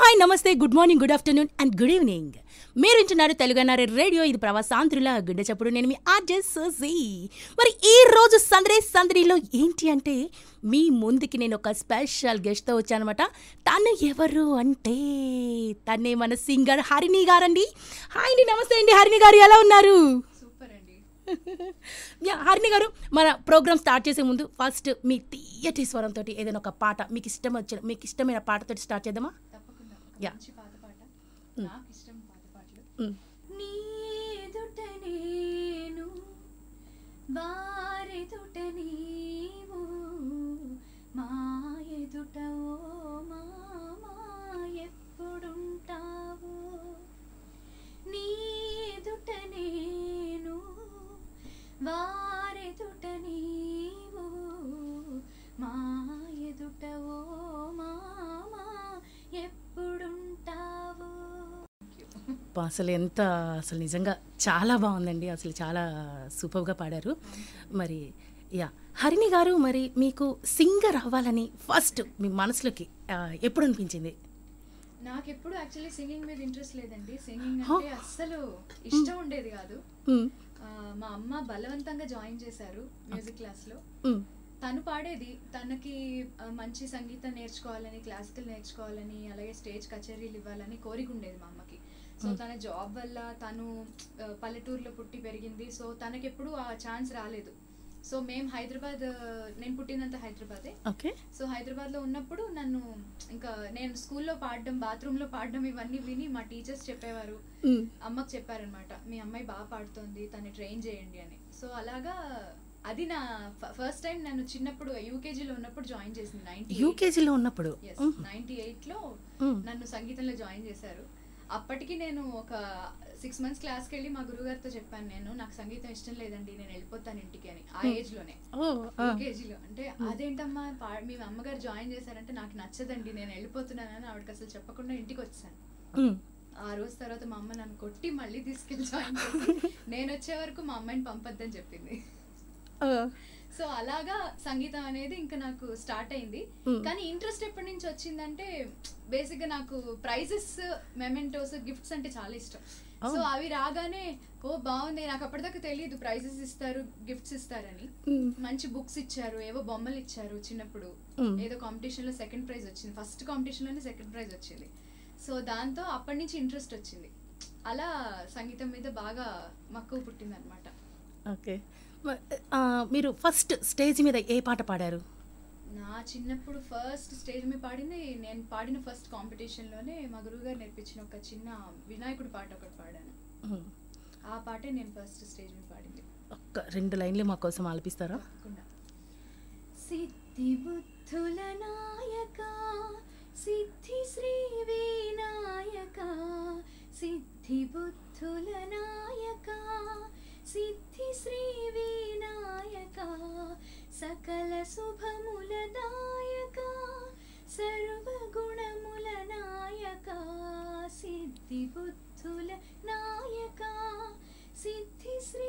Hi నమస్తే good morning good afternoon and good evening మీరు వింటున్నారు తెలుగునారే రేడియో ఇది ప్రవాసాంధ్రుల గుడ్డ చప్పుడు నేను మీ ఆర్జే సోజీ మరి ఈ రోజు సందరే సందడిలో ఏంటి అంటే మీ ముందుకి నేను ఒక స్పెషల్ గెస్ట్తో వచ్చానమాట తను ఎవరు అంటే తనే మన సింగర్ హరిణి గారండి హాయ్ అండి నమస్తే అండి హరిణి గారు ఎలా ఉన్నారు సూపర్ అండి యా హరిణి గారు మన ప్రోగ్రామ్ స్టార్ట్ చేసే ముందు ఫస్ట్ మీ తీయటి స్వరంతో ఏదైనా ఒక పాట మీకు ఇష్టం వచ్చిన మీకు ఇష్టమైన పాటతో స్టార్ట్ చేద్దామా తప్పకుండా ఒక యా. మంచి పాత పాట నాకు ఇష్టం పాత పాటలు మ్. నీ ఎదుట నేను వారెదుట నీవు మా ఎదుట ఓ మామా ఎప్పుడుంటావు నీ ఎదుట నేను వారెదుట నీవు మా ఎదుట ఓ మామా ఎప్పుడుంటావు అబ్బా, అసలు ఎంత అసలు నిజంగా చాలా బాగుందండి అసలు చాలా సూపర్గా పాడారు మరి యా హరిణి గారు మరి మీకు సింగర్ అవ్వాలని ఫస్ట్ మీ మనసులోకి ఆ, ఎప్పుడు అనిపించింది నాకు ఎప్పుడు యాక్చువల్లీ సింగింగ్ మీద ఇంట్రెస్ట్ లేదండి సింగింగ్ అంటే అస్సలు ఇష్టం ఉండేది కాదు మ్, ఆ, మా అమ్మ బలవంతంగా జాయిన్ చేశారు మ్యూజిక్ క్లాస్లో మ్, తను పాడేది తనకి ఆ, మంచి సంగీతం నేర్చుకోవాలని క్లాసికల్ నేర్చుకోవాలని అలాగే స్టేజ్ కచేరీలు ఇవ్వాలని కోరిక ఉండేది మా అమ్మకి సో తన జాబ్ వల్ల తను ఆ, పల్లెటూరులో పుట్టి పెరిగింది సో తనకి ఎప్పుడు ఆ ఛాన్స్ రాలేదు సో మేము హైదరాబాద్ ఆ, నేను పుట్టినంత హైదరాబాదే ఓకే సో హైదరాబాద్లో ఉన్నప్పుడు నన్ను ఇంకా నేను స్కూల్లో పాడడం బాత్రూంలో పాడడం ఇవన్నీ విని మా టీచర్స్ చెప్పేవారు మ్, అమ్మకు చెప్పారనమాట మీ అమ్మాయి బాగా పాడుతోంది తను ట్రైన్ చేయండి అని సో అలాగా అది నా ఫస్ట్ టైం నన్ను చిన్నప్పుడు యూకేజీలో ఉన్నప్పుడు జాయిన్ చేసింది నైన్టీ యూకేజీలో ఉన్నప్పుడు మ్, నైన్టీ ఎయిట్లో మ్. నన్ను సంగీతంలో జాయిన్ చేశారు అప్పటికి నేను ఒక సిక్స్ మంత్స్ క్లాస్కి వెళ్ళి మా గురుగారితో చెప్పాను నేను నాకు సంగీతం ఇష్టం లేదండి నేను వెళ్ళిపోతాను ఇంటికి అని ఆ ఏజ్ లోనే ఓ ఆ, యూకేజీలో అంటే అదేంటమ్మా పా- మీ అమ్మగారు జాయిన్ చేశారంటే నాకు నచ్చదండి నేను వెళ్ళిపోతున్నానని ఆవిడకి అసలు చెప్పకుండా ఇంటికి వచ్చాను మ్, ఆ రోజు తర్వాత మా అమ్మ నన్ను కొట్టి మళ్ళీ తీసుకెళ్ళి జాయిన్ చేసి నేను వచ్చే వరకు మా అమ్మాయిని పంపొద్దని చెప్పింది ఆ, సో అలాగా సంగీతం అనేది ఇంకా నాకు స్టార్ట్ అయింది Hmm. కానీ ఇంట్రెస్ట్ ఎప్పటి నుంచి వచ్చిందంటే బేసిక్ గా నాకు ప్రైజెస్ మెమెంటోస్ గిఫ్ట్స్ అంటే చాలా ఇష్టం సో Oh. అవి రాగానే ఓ బాగుంది నాకు అప్పటిదాకా తెలియదు ప్రైజెస్ ఇస్తారు గిఫ్ట్స్ ఇస్తారని మ్, మంచి బుక్స్ ఇచ్చారు ఏవో బొమ్మలు ఇచ్చారు చిన్నప్పుడు Hmm. ఏదో కాంపిటీషన్ లో సెకండ్ ప్రైజ్ వచ్చింది ఫస్ట్ కాంపిటీషన్ లోనే సెకండ్ ప్రైజ్ వచ్చింది సో దాంతో అప్పటి నుంచి ఇంట్రెస్ట్ వచ్చింది అలా సంగీతం మీద బాగా మక్కువ పుట్టింది అనమాట ఓకే మ- ఆ, మీరు ఫస్ట్ స్టేజ్ మీద ఏ పాట పాడారు నా చిన్నప్పుడు ఫస్ట్ స్టేజ్ మీద పాడింది నేను పాడిన ఫస్ట్ కాంపిటీషన్లోనే మా గురువుగారు నేర్పించిన ఒక చిన్న వినాయకుడి పాట ఒకటి పాడాను మ్, ఆ పాటే నేను ఫస్ట్ స్టేజ్ మీద పాడింది ఒక్క రెండు లైన్లు మా కోసం ఆలపిస్తారా తప్పకుండా సిద్ధి బుద్ధుల నాయక సిద్ధి శ్రీ వినాయక సిద్ధి బుద్ధుల నాయక సిద్ధి శ్రీ వినాయక సకల శుభముల దాయక సర్వ గుణముల నాయక సిద్ధి బుద్ధుల నాయక సిద్ధి శ్రీ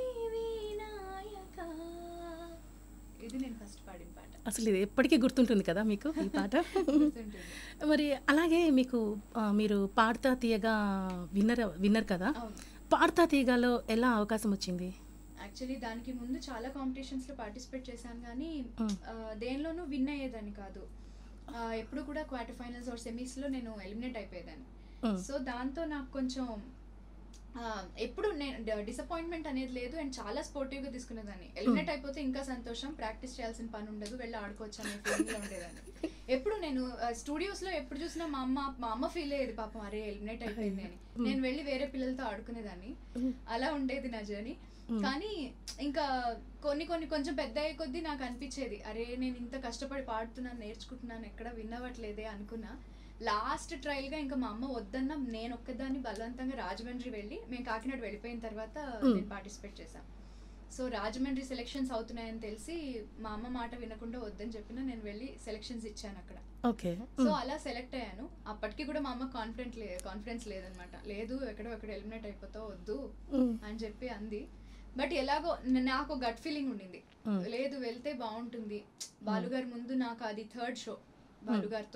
వినాయక ఇది నేను ఫస్ట్ పాడిన పాట అసలు ఇది ఎప్పటికీ గుర్తుంటుంది కదా మీకు ఈ పాట గుర్తుంటుంది. మరి అలాగే మీకు ఆ, మీరు పాడతా తీయగా విన్నర్ విన్నర్ కదా అవును పాడతా తీయగాలో ఎలా అవకాశం వచ్చింది యాక్చువల్లీ దానికి ముందు చాలా కాంపిటీషన్స్ లో పార్టిసిపేట్ చేశాను కానీ Mm. ఆ, దేనిలోనూ విన్ అయ్యేదాన్ని కాదు ఆ, ఎప్పుడు కూడా క్వార్టర్ ఫైనల్స్ ఆర్ సెమీస్ లో నేను ఎలిమినేట్ అయిపోయేదాన్ని Mm. సో దాంతో నాకు కొంచెం ఆ, ఎప్పుడు నేను డిసప్పాయింట్మెంట్ అనేది లేదు అండ్ చాలా స్పోర్టివ్ గా తీసుకునేదాన్ని ఎలిమినేట్ అయిపోతే ఇంకా సంతోషం ప్రాక్టీస్ చేయాల్సిన పని ఉండదు వెళ్ళి ఆడుకోవచ్చు అనే ఫీలింగ్ లో ఉండేదాన్ని ఎప్పుడు నేను స్టూడియోస్ లో ఎప్పుడు చూసినా మా అమ్మ మా అమ్మ ఫీల్ అయ్యేది పాపం అరే ఎలిమినేట్ అయిపోయింది అని నేను వెళ్ళి వేరే పిల్లలతో ఆడుకునేదాన్ని అలా ఉండేది నా జర్నీ కానీ ఇంకా కొన్ని కొన్ని కొంచెం పెద్ద అయ్యే కొద్దీ నాకు అనిపించేది అరే నేను ఇంత కష్టపడి పాడుతున్నాను నేర్చుకుంటున్నాను ఎక్కడ విన్నవట్లేదే అనుకున్నా లాస్ట్ ట్రయల్ గా ఇంకా మా అమ్మ వద్దన్న నేను ఒక్కదాన్ని బలవంతంగా రాజమండ్రి వెళ్ళి మేము కాకినాడ వెళ్ళిపోయిన తర్వాత నేను పార్టిసిపేట్ చేశాను సో రాజమండ్రి సెలెక్షన్స్ అవుతున్నాయని తెలిసి మా అమ్మ మాట వినకుండా వద్దని చెప్పిన నేను వెళ్ళి సెలెక్షన్స్ ఇచ్చాను అక్కడ ఓకే సో అలా సెలెక్ట్ అయ్యాను అప్పటికి కూడా మా అమ్మ కాన్ఫిడెంట్ లే కాన్ఫిడెన్స్ లేదనమాట లేదు ఎక్కడో ఎక్కడ ఎలిమినేట్ అయిపోతావు వద్దు అని చెప్పి అంది బట్ ఎలాగో న- నాకు గట్ ఫీలింగ్ ఉండింది లేదు వెళ్తే బాగుంటుంది బాలుగారి ముందు నాకు అది థర్డ్ షో బాలుగారితో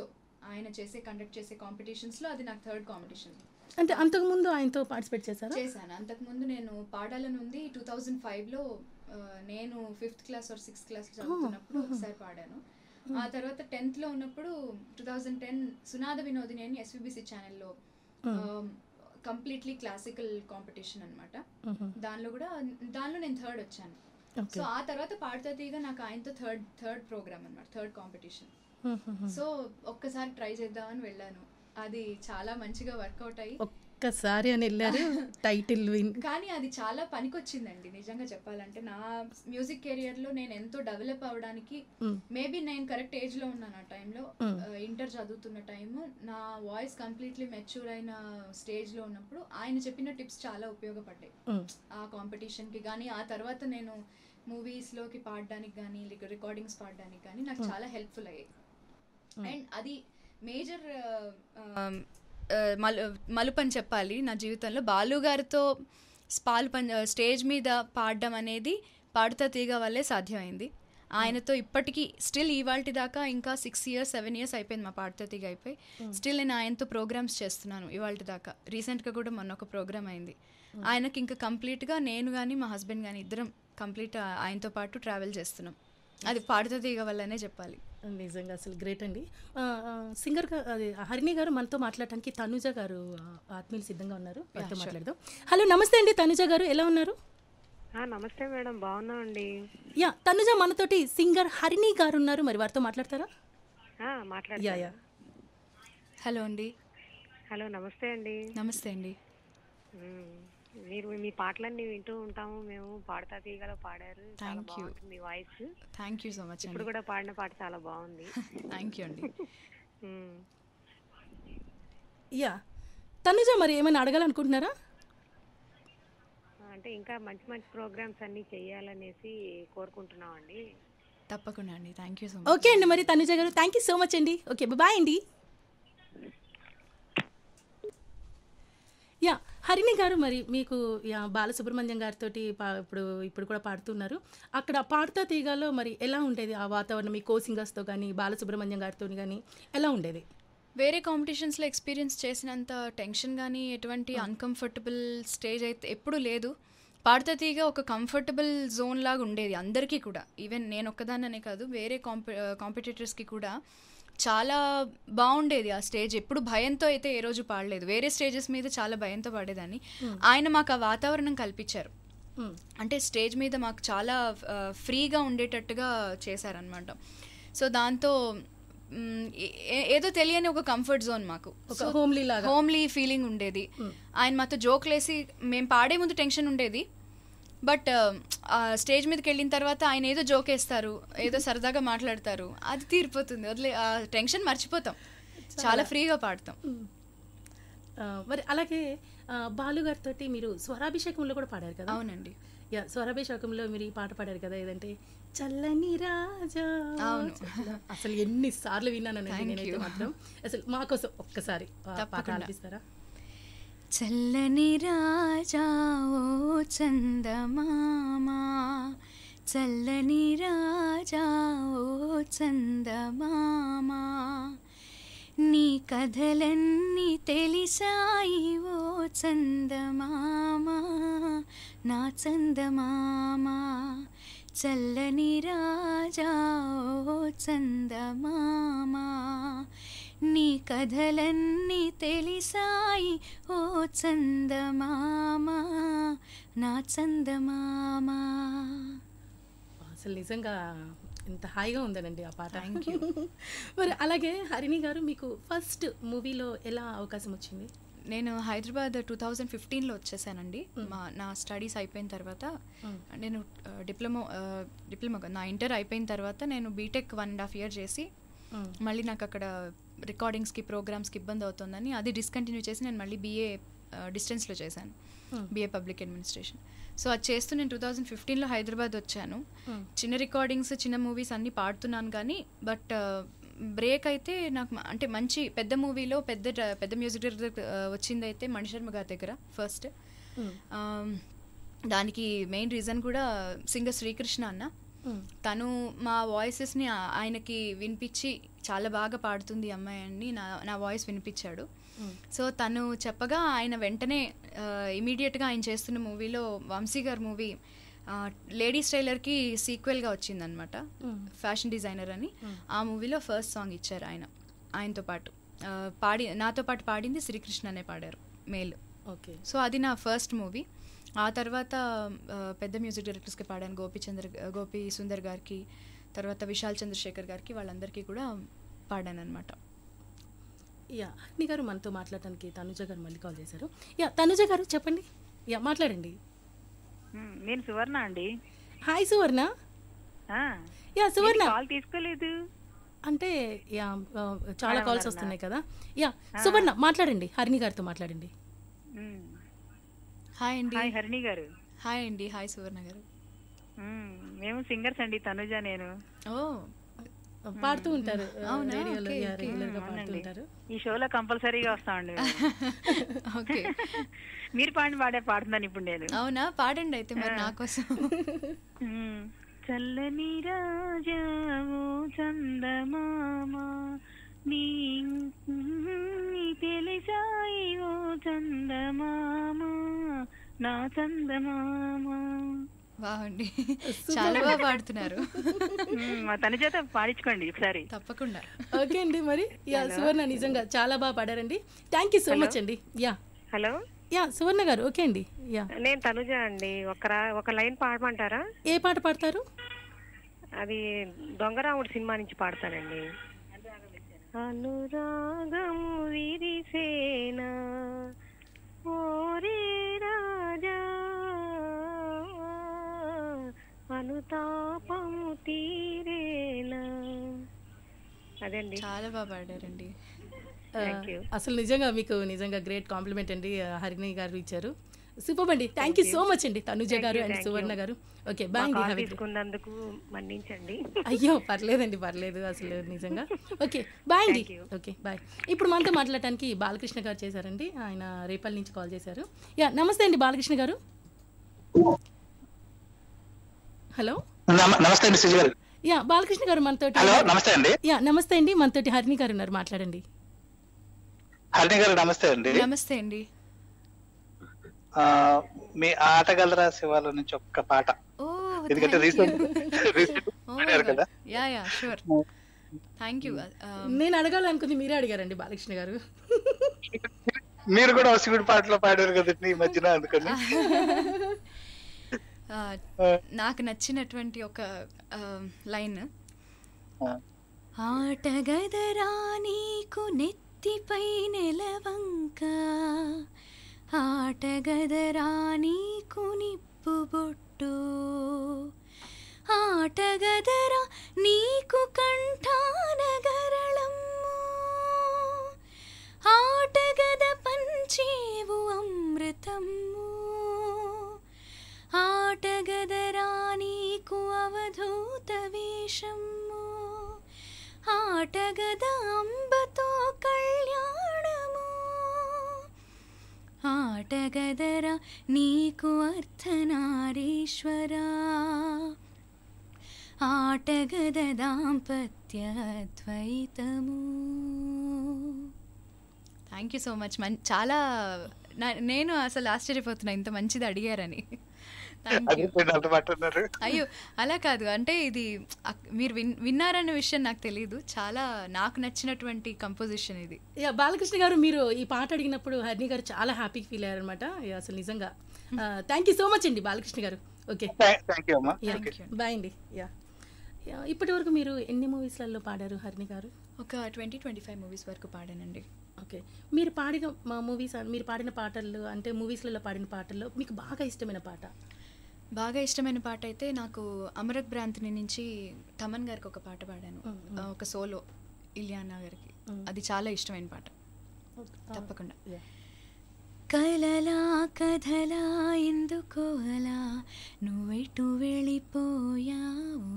ఆయన చేసే కండక్ట్ చేసే కాంపిటీషన్స్లో అది నాకు థర్డ్ కాంపిటీషన్ అంటే అంతకుముందు ఆయనతో పార్టిసిపేట్ చేశారా చేశాను అంతకుముందు నేను పాడాలని ఉంది టూ థౌజండ్ ఫైవ్లో నేను fifth class or sixth class చదువుతున్నప్పుడు ఒకసారి పాడాను ఆ తర్వాత టెన్త్లో ఉన్నప్పుడు two thousand ten Sunada Vinodini అని ఎస్విబిసి ఛానల్లో కంప్లీట్లీ క్లాసికల్ కాంపిటీషన్ అనమాట మ్మ్. దానిలో కూడా దానిలో నేను థర్డ్ వచ్చాను ఓకే సో ఆ తర్వాత పాడుతా తీగ నాకు ఆయనతో థర్డ్ థర్డ్ ప్రోగ్రామ్ అనమాట థర్డ్ కాంపిటీషన్ మ్మ్. సో ఒక్కసారి ట్రై చేద్దామని వెళ్ళాను అది చాలా మంచిగా వర్కౌట్ అయ్యి ఒక్కసారి అని వెళ్ళారు టైటిల్ విన్ కానీ అది చాలా పనికొచ్చిందండి నిజంగా చెప్పాలంటే నా మ్యూజిక్ కెరియర్లో నేను ఎంతో డెవలప్ అవడానికి మ్మ్. మేబీ నేను కరెక్ట్ ఏజ్లో ఉన్నాను ఆ టైంలో మ్మ్. ఇంటర్ చదువుతున్న టైము నా వాయిస్ కంప్లీట్లీ మెచ్యూర్ అయిన స్టేజ్లో ఉన్నప్పుడు ఆయన చెప్పిన టిప్స్ చాలా ఉపయోగపడ్డాయి మ్మ్. ఆ కాంపిటీషన్కి కానీ ఆ తర్వాత నేను మూవీస్లోకి పాడడానికి కానీ రికార్డింగ్స్ పాడడానికి కానీ నాకు చాలా హెల్ప్ఫుల్ అయ్యాయి అండ్ అది మేజర్ మలు మలుపు అని చెప్పాలి నా జీవితంలో బాలు గారితో పాలు పం స్టేజ్ మీద పాడడం అనేది పాడుతా తీగ వల్లే సాధ్యమైంది ఆయనతో ఇప్పటికీ స్టిల్ ఇవాళ దాకా ఇంకా సిక్స్ ఇయర్స్ సెవెన్ ఇయర్స్ అయిపోయింది మా పాడుతా తీగ అయిపోయి స్టిల్ నేను ఆయనతో ప్రోగ్రామ్స్ చేస్తున్నాను ఇవాళ దాకా రీసెంట్గా కూడా మొన్న ఒక ప్రోగ్రామ్ అయింది ఆయనకి ఇంకా కంప్లీట్గా నేను కానీ మా హస్బెండ్ కానీ ఇద్దరం కంప్లీట్ ఆయనతో పాటు ట్రావెల్ చేస్తున్నాం అది పాడుతా తీగ వల్లనే చెప్పాలి నిజంగా అసలు గ్రేట్ అండి ఆ, ఆ, సింగర్ గా అది హరిణి గారు మనతో మాట్లాడటానికి తనుజ గారు ఆ, ఆత్మీయులు సిద్ధంగా ఉన్నారు వారితో sure. మాట్లాడదాం హలో నమస్తే అండి తనుజ గారు ఎలా ఉన్నారు ఆ, నమస్తే మేడం బాగున్నామండి యా తనుజ మనతోటి సింగర్ హరిణి గారు ఉన్నారు మరి వారితో మాట్లాడతారా ఆ, యా మాట్లాడతాను యా హలో అండి హలో నమస్తే అండి నమస్తే అండి మ్మ్. మీరు మీ పాటలన్నీ వింటూ ఉంటాము మేము పాడతా తీగలో పాడారు చాలా Thank you. బాగుంటుంది మీ voice thank you so much ఇప్పుడు అండి కూడా పాడిన పాట చాలా బాగుంది థ్యాంక్ యూ అండి మ్మ్. యా తనుజ మరి ఏమైనా అడగాలనుకుంటున్నారా అంటే ఇంకా మంచి మంచి ప్రోగ్రామ్స్ అన్ని చేయాలనేసి కోరుకుంటున్నామండి తప్పకుండా అండి thank you so much okay అండి మరి తనుజ గారు థ్యాంక్ యూ సో మచ్ అండి ఓకే బాయ్ అండి యా హరిణి గారు మరి మీకు యా బాలసుబ్రహ్మణ్యం గారితో ఇప్పుడు ఇప్పుడు కూడా పాడుతున్నారు అక్కడ పాడుతా తీగాలో మరి ఎలా ఉండేది ఆ వాతావరణం మీ కో సింగర్స్తో కానీ బాలసుబ్రహ్మణ్యం గారితో కానీ ఎలా ఉండేది వేరే కాంపిటీషన్స్లో ఎక్స్పీరియన్స్ చేసినంత టెన్షన్ కానీ ఎటువంటి అన్కంఫర్టబుల్ స్టేజ్ అయితే ఎప్పుడూ లేదు పాడుతా తీగ ఒక కంఫర్టబుల్ జోన్ లాగా ఉండేది అందరికీ కూడా ఈవెన్ నేను ఒక్కదాన్ననే కాదు వేరే కాంపి కాంపిటేటర్స్కి కూడా చాలా బాగుండేది ఆ స్టేజ్ ఎప్పుడు భయంతో అయితే ఏ రోజు పాడలేదు వేరే స్టేజెస్ మీద చాలా భయంతో పాడేదాన్ని ఆయన మాకు ఆ వాతావరణం కల్పించారు మ్మ్. అంటే స్టేజ్ మీద మాకు చాలా ఆ, ఫ్రీగా ఉండేటట్టుగా చేశారనమాట సో దాంతో మ్, ఏ- ఏదో తెలియని ఒక కంఫర్ట్ జోన్ మాకు ఒక homely లాగా. హోమ్లీ ఫీలింగ్ ఉండేది ఆయన మాతో జోక్లేసి మేము పాడే ముందు టెన్షన్ ఉండేది బట్ ఆ స్టేజ్ మీదకి వెళ్ళిన తర్వాత ఆయన ఏదో జోక్ వేస్తారు ఏదో సరదాగా మాట్లాడతారు అది తీరిపోతుంది వదిలే ఆ టెన్షన్ మర్చిపోతాం చాలా ఫ్రీగా పాడతాం ఆ, మరి అలాగే ఆ, బాలు గారితో మీరు స్వరాభిషేకంలో కూడా పాడారు కదా అవునండి యా స్వరాభిషేకంలో మీరు ఈ పాట పాడారు కదా ఏదంటే చల్లని రాజా అవును. చల్ల- అసలు ఎన్ని సార్లు విన్నానండి Thank నేనైతే you. మాత్రం అసలు మాకోసం ఒక్కసారి ఆ పాట తప్పకుండా. ఆలపిస్తారా చల్లని రాజా ఓ చందమామా చల్లని రాజా ఓ చందమామా నీ కథలన్నీ తెలిసాయి ఓ చందమామా నా చందమామా చల్లని రాజా ఓ చందమామా నీ కథలన్నీ తెలిసాయి ఓ చందమామా నా చందమామా అసలు నిజంగా ఎంత హాయిగా ఉందనండి ఆ పాట Thank you. మరి అలాగే హరిణి గారు మీకు ఫస్ట్ మూవీలో ఎలా అవకాశం వచ్చింది నేను హైదరాబాద్ టూ థౌజండ్ ఫిఫ్టీన్లో వచ్చేసానండి మా నా స్టడీస్ అయిపోయిన తర్వాత నేను డిప్లొమా డిప్లొమా కాదు, నా ఇంటర్ అయిపోయిన తర్వాత నేను BTech one and half year చేసి Mm. మళ్ళీ నాకు అక్కడ రికార్డింగ్స్కి ప్రోగ్రామ్స్కి ఇబ్బంది అవుతుందని అది డిస్కంటిన్యూ చేసి నేను మళ్ళీ బీఏ డిస్టెన్స్లో చేశాను Mm. BA public administration so అది చేస్తూ నేను టూ థౌజండ్ ఫిఫ్టీన్లో హైదరాబాద్ వచ్చాను Mm. చిన్న రికార్డింగ్స్ చిన్న మూవీస్ అన్నీ పాడుతున్నాను కానీ బట్ బ్రేక్ అయితే నాకు మ- అంటే మంచి పెద్ద మూవీలో పెద్ద డ- పెద్ద మ్యూజిక్ డైరెక్టర్ వచ్చింది అయితే మణిశర్మ గారి దగ్గర ఫస్ట్ Mm. దానికి మెయిన్ రీజన్ కూడా సింగర్ శ్రీకృష్ణ అన్న తను మా వాయిసెస్ని ఆయనకి వినిపించి చాలా బాగా పాడుతుంది ఈ అమ్మాయి అని నా నా వాయిస్ వినిపించాడు సో తను చెప్పగా ఆయన వెంటనే ఇమీడియట్గా ఆయన చేస్తున్న మూవీలో వంశీ గారి మూవీ లేడీస్ టైలర్కి సీక్వెల్గా వచ్చిందనమాట ఫ్యాషన్ డిజైనర్ అని ఆ మూవీలో ఫస్ట్ సాంగ్ ఇచ్చారు ఆయన ఆయనతో పాటు ఆ, పాడి నాతో పాటు పాడింది శ్రీకృష్ణ అనే పాడారు మేల్ ఓకే సో అది నా ఫస్ట్ మూవీ ఆ తర్వాత ఆ, పెద్ద మ్యూజిక్ డైరెక్టర్స్కి పాడాను గోపీచంద్ర గోపి సుందర్ గారికి తర్వాత విశాల్ చంద్రశేఖర్ గారికి వాళ్ళందరికీ కూడా పాడాను అనమాట యా అగ్ని గారు మనతో మాట్లాడటానికి తనుజ గారు మళ్ళీ కాల్ చేశారు యా తనుజ గారు చెప్పండి యా మాట్లాడండి మ్, నేను సువర్ణ అండి హాయ్ సువర్ణ ఆ, యా సువర్ణ నేను కాల్ తీసుకోలేదు అంటే యా ఆ, చాలా కాల్స్ వస్తున్నాయి కదా యా సువర్ణ మాట్లాడండి హరిణి గారితో మాట్లాడండి మ్, హాయ్ అండి హాయ్ హరిణి గారు హాయ్ అండి హాయ్ సువర్ణ గారు మ్, మేము సింగర్స్ అండి తనుజ నేను ఓ పాడుతూ ఉంటారు అవునా? రేడియోలో ఓకే, యా ఓకే. రెగ్యులర్ గా పాడుతూ అవునండి. ఉంటారు ఈ షోలో కంపల్సరీగా వస్తామండి మేము. ఓకే మీరు పాడిన పాడే పాడుతున్నాను ఇప్పుడు నేను అవునా పాడండి అయితే మరి నా కోసం మ్, చల్లని రాజావు చందమామ నీ నీ తెలిసాయి ఓ చందమామ నా చందమామ బాగుండి చాలా బాగా పాడుతున్నారు మ్, మా తన చేత పాడించుకోండి ఒకసారి తప్పకుండా ఓకే అండి మరి యా సువర్ణ నిజంగా చాలా బాగా పాడారండి థ్యాంక్ యూ సో మచ్ అండి యా హలో యా సువర్ణ గారు ఓకే అండి యా నేను తనుజ అండి ఒక రా- ఒక లైన్ పాడమంటారా ఏ పాట పాడతారు అది దొంగరాముడు సినిమా నుంచి పాడతానండి అనురాగము విరిసేనా ఓరే రాజా అనుతాపము తీరేనా అదండి చాలా బాగా పాడారండి ఆ, అసలు నిజంగా మీకు నిజంగా గ్రేట్ కాంప్లిమెంట్ అండి ఆ, హరిణి గారు ఇచ్చారు సూపర్ అండి థ్యాంక్ యూ సో మచ్ అండి తనుజ గారు అండ్ సువర్ణ గారు ఓకే బాయ్ అండి కాల్ హ్యావ్ తీసుకున్నందుకు మన్నించండి అయ్యో పర్లేదండి పర్లేదు అసలు నిజంగా ఓకే బాయ్ అండి ఓకే బాయ్ ఇప్పుడు మనతో మాట్లాడటానికి బాలకృష్ణ గారు చేశారండి ఆయన రేపల్ నుంచి కాల్ చేశారు యా నమస్తే అండి బాలకృష్ణ గారు హలో నమ- నమస్తే అండి సుజీ గారు యా బాలకృష్ణ గారు మనతోటి హలో నమస్తే అండి యా నమస్తే అండి మనతోటి హరిణి గారు ఉన్నారు మాట్లాడండి హరిణి గారు నమస్తే అండి నమస్తే అండి ఆ, మీ ఆటగలరా శివాల నుంచి ఒక్క పాట ఓ ఎందుకంటే రీసెంట్ రీసెంట్ పాడారు కదా yeah yeah sure thank you నేను అడగాలనుకుంది మీరే అడిగారండి బాలకృష్ణ గారు మీరు కూడా ఒక శివుడి పాటలో పాడారు కదండి ఈ మధ్యన అందుకని నాకు నచ్చినటువంటి ఒక లైన్ ఆ, ఆటగదరా నీకు నెత్తిపై నెలవంక ఆటగదరా నీకు నిప్పు బొట్టు ఆటగదరా నీకు కంఠానగరళమ్ము ఆటగద పంచేవు అమృతమ్ము ఆటగదరా నీకు అవధూత వేషము ఆటగద అంబతో కళ్యాణము ఆటగదరా నీకు అర్థనారీశ్వరా ఆటగద దాంపత్య ద్వైతము థ్యాంక్ యూ సో మచ్ మన్ చాలా నా- నేను అసలు ఆశ్చర్యపోతున్నా ఇంత మంచిది అడిగారని థ్యాంక్ అదే యూ మీరు అంత మాట అన్నారు అయ్యో అలా కాదు అంటే ఇది అక్- మీరు విన్ విన్నారన్న విషయం నాకు తెలియదు చాలా నాకు నచ్చినటువంటి కంపోజిషన్ ఇది యా బాలకృష్ణ గారు మీరు ఈ పాట అడిగినప్పుడు హరిణి గారు చాలా హ్యాపీ ఫీల్ అయ్యారనమాట అసలు నిజంగా థ్యాంక్ యూ సో మచ్ అండి బాలకృష్ణ గారు ఓకే థ్యాంక్ యూ అమ్మా యా బాయ్ అండి యా యా, ఇప్పటి వరకు మీరు ఎన్ని మూవీస్లలో పాడారు హరిణి గారు ఒక ట్వంటీ ట్వంటీ ఫైవ్ మూవీస్ వరకు పాడానండి ఓకే మీరు పాడిన మా మూవీస్ మీరు పాడిన పాటలు అంటే మూవీస్లలో పాడిన పాటల్లో మీకు బాగా ఇష్టమైన పాట బాగా ఇష్టమైన పాట అయితే నాకు అమరత్ భ్రాంతిని నుంచి తమన్ గారికి ఒక పాట పాడాను ఆ, ఒక సోలో ఇలియానా గారికి అది చాలా ఇష్టమైన పాట తప్పకుండా యా. కలలా కథలా ఎందుకో అలా నువ్వెటు వెళ్ళిపోయావు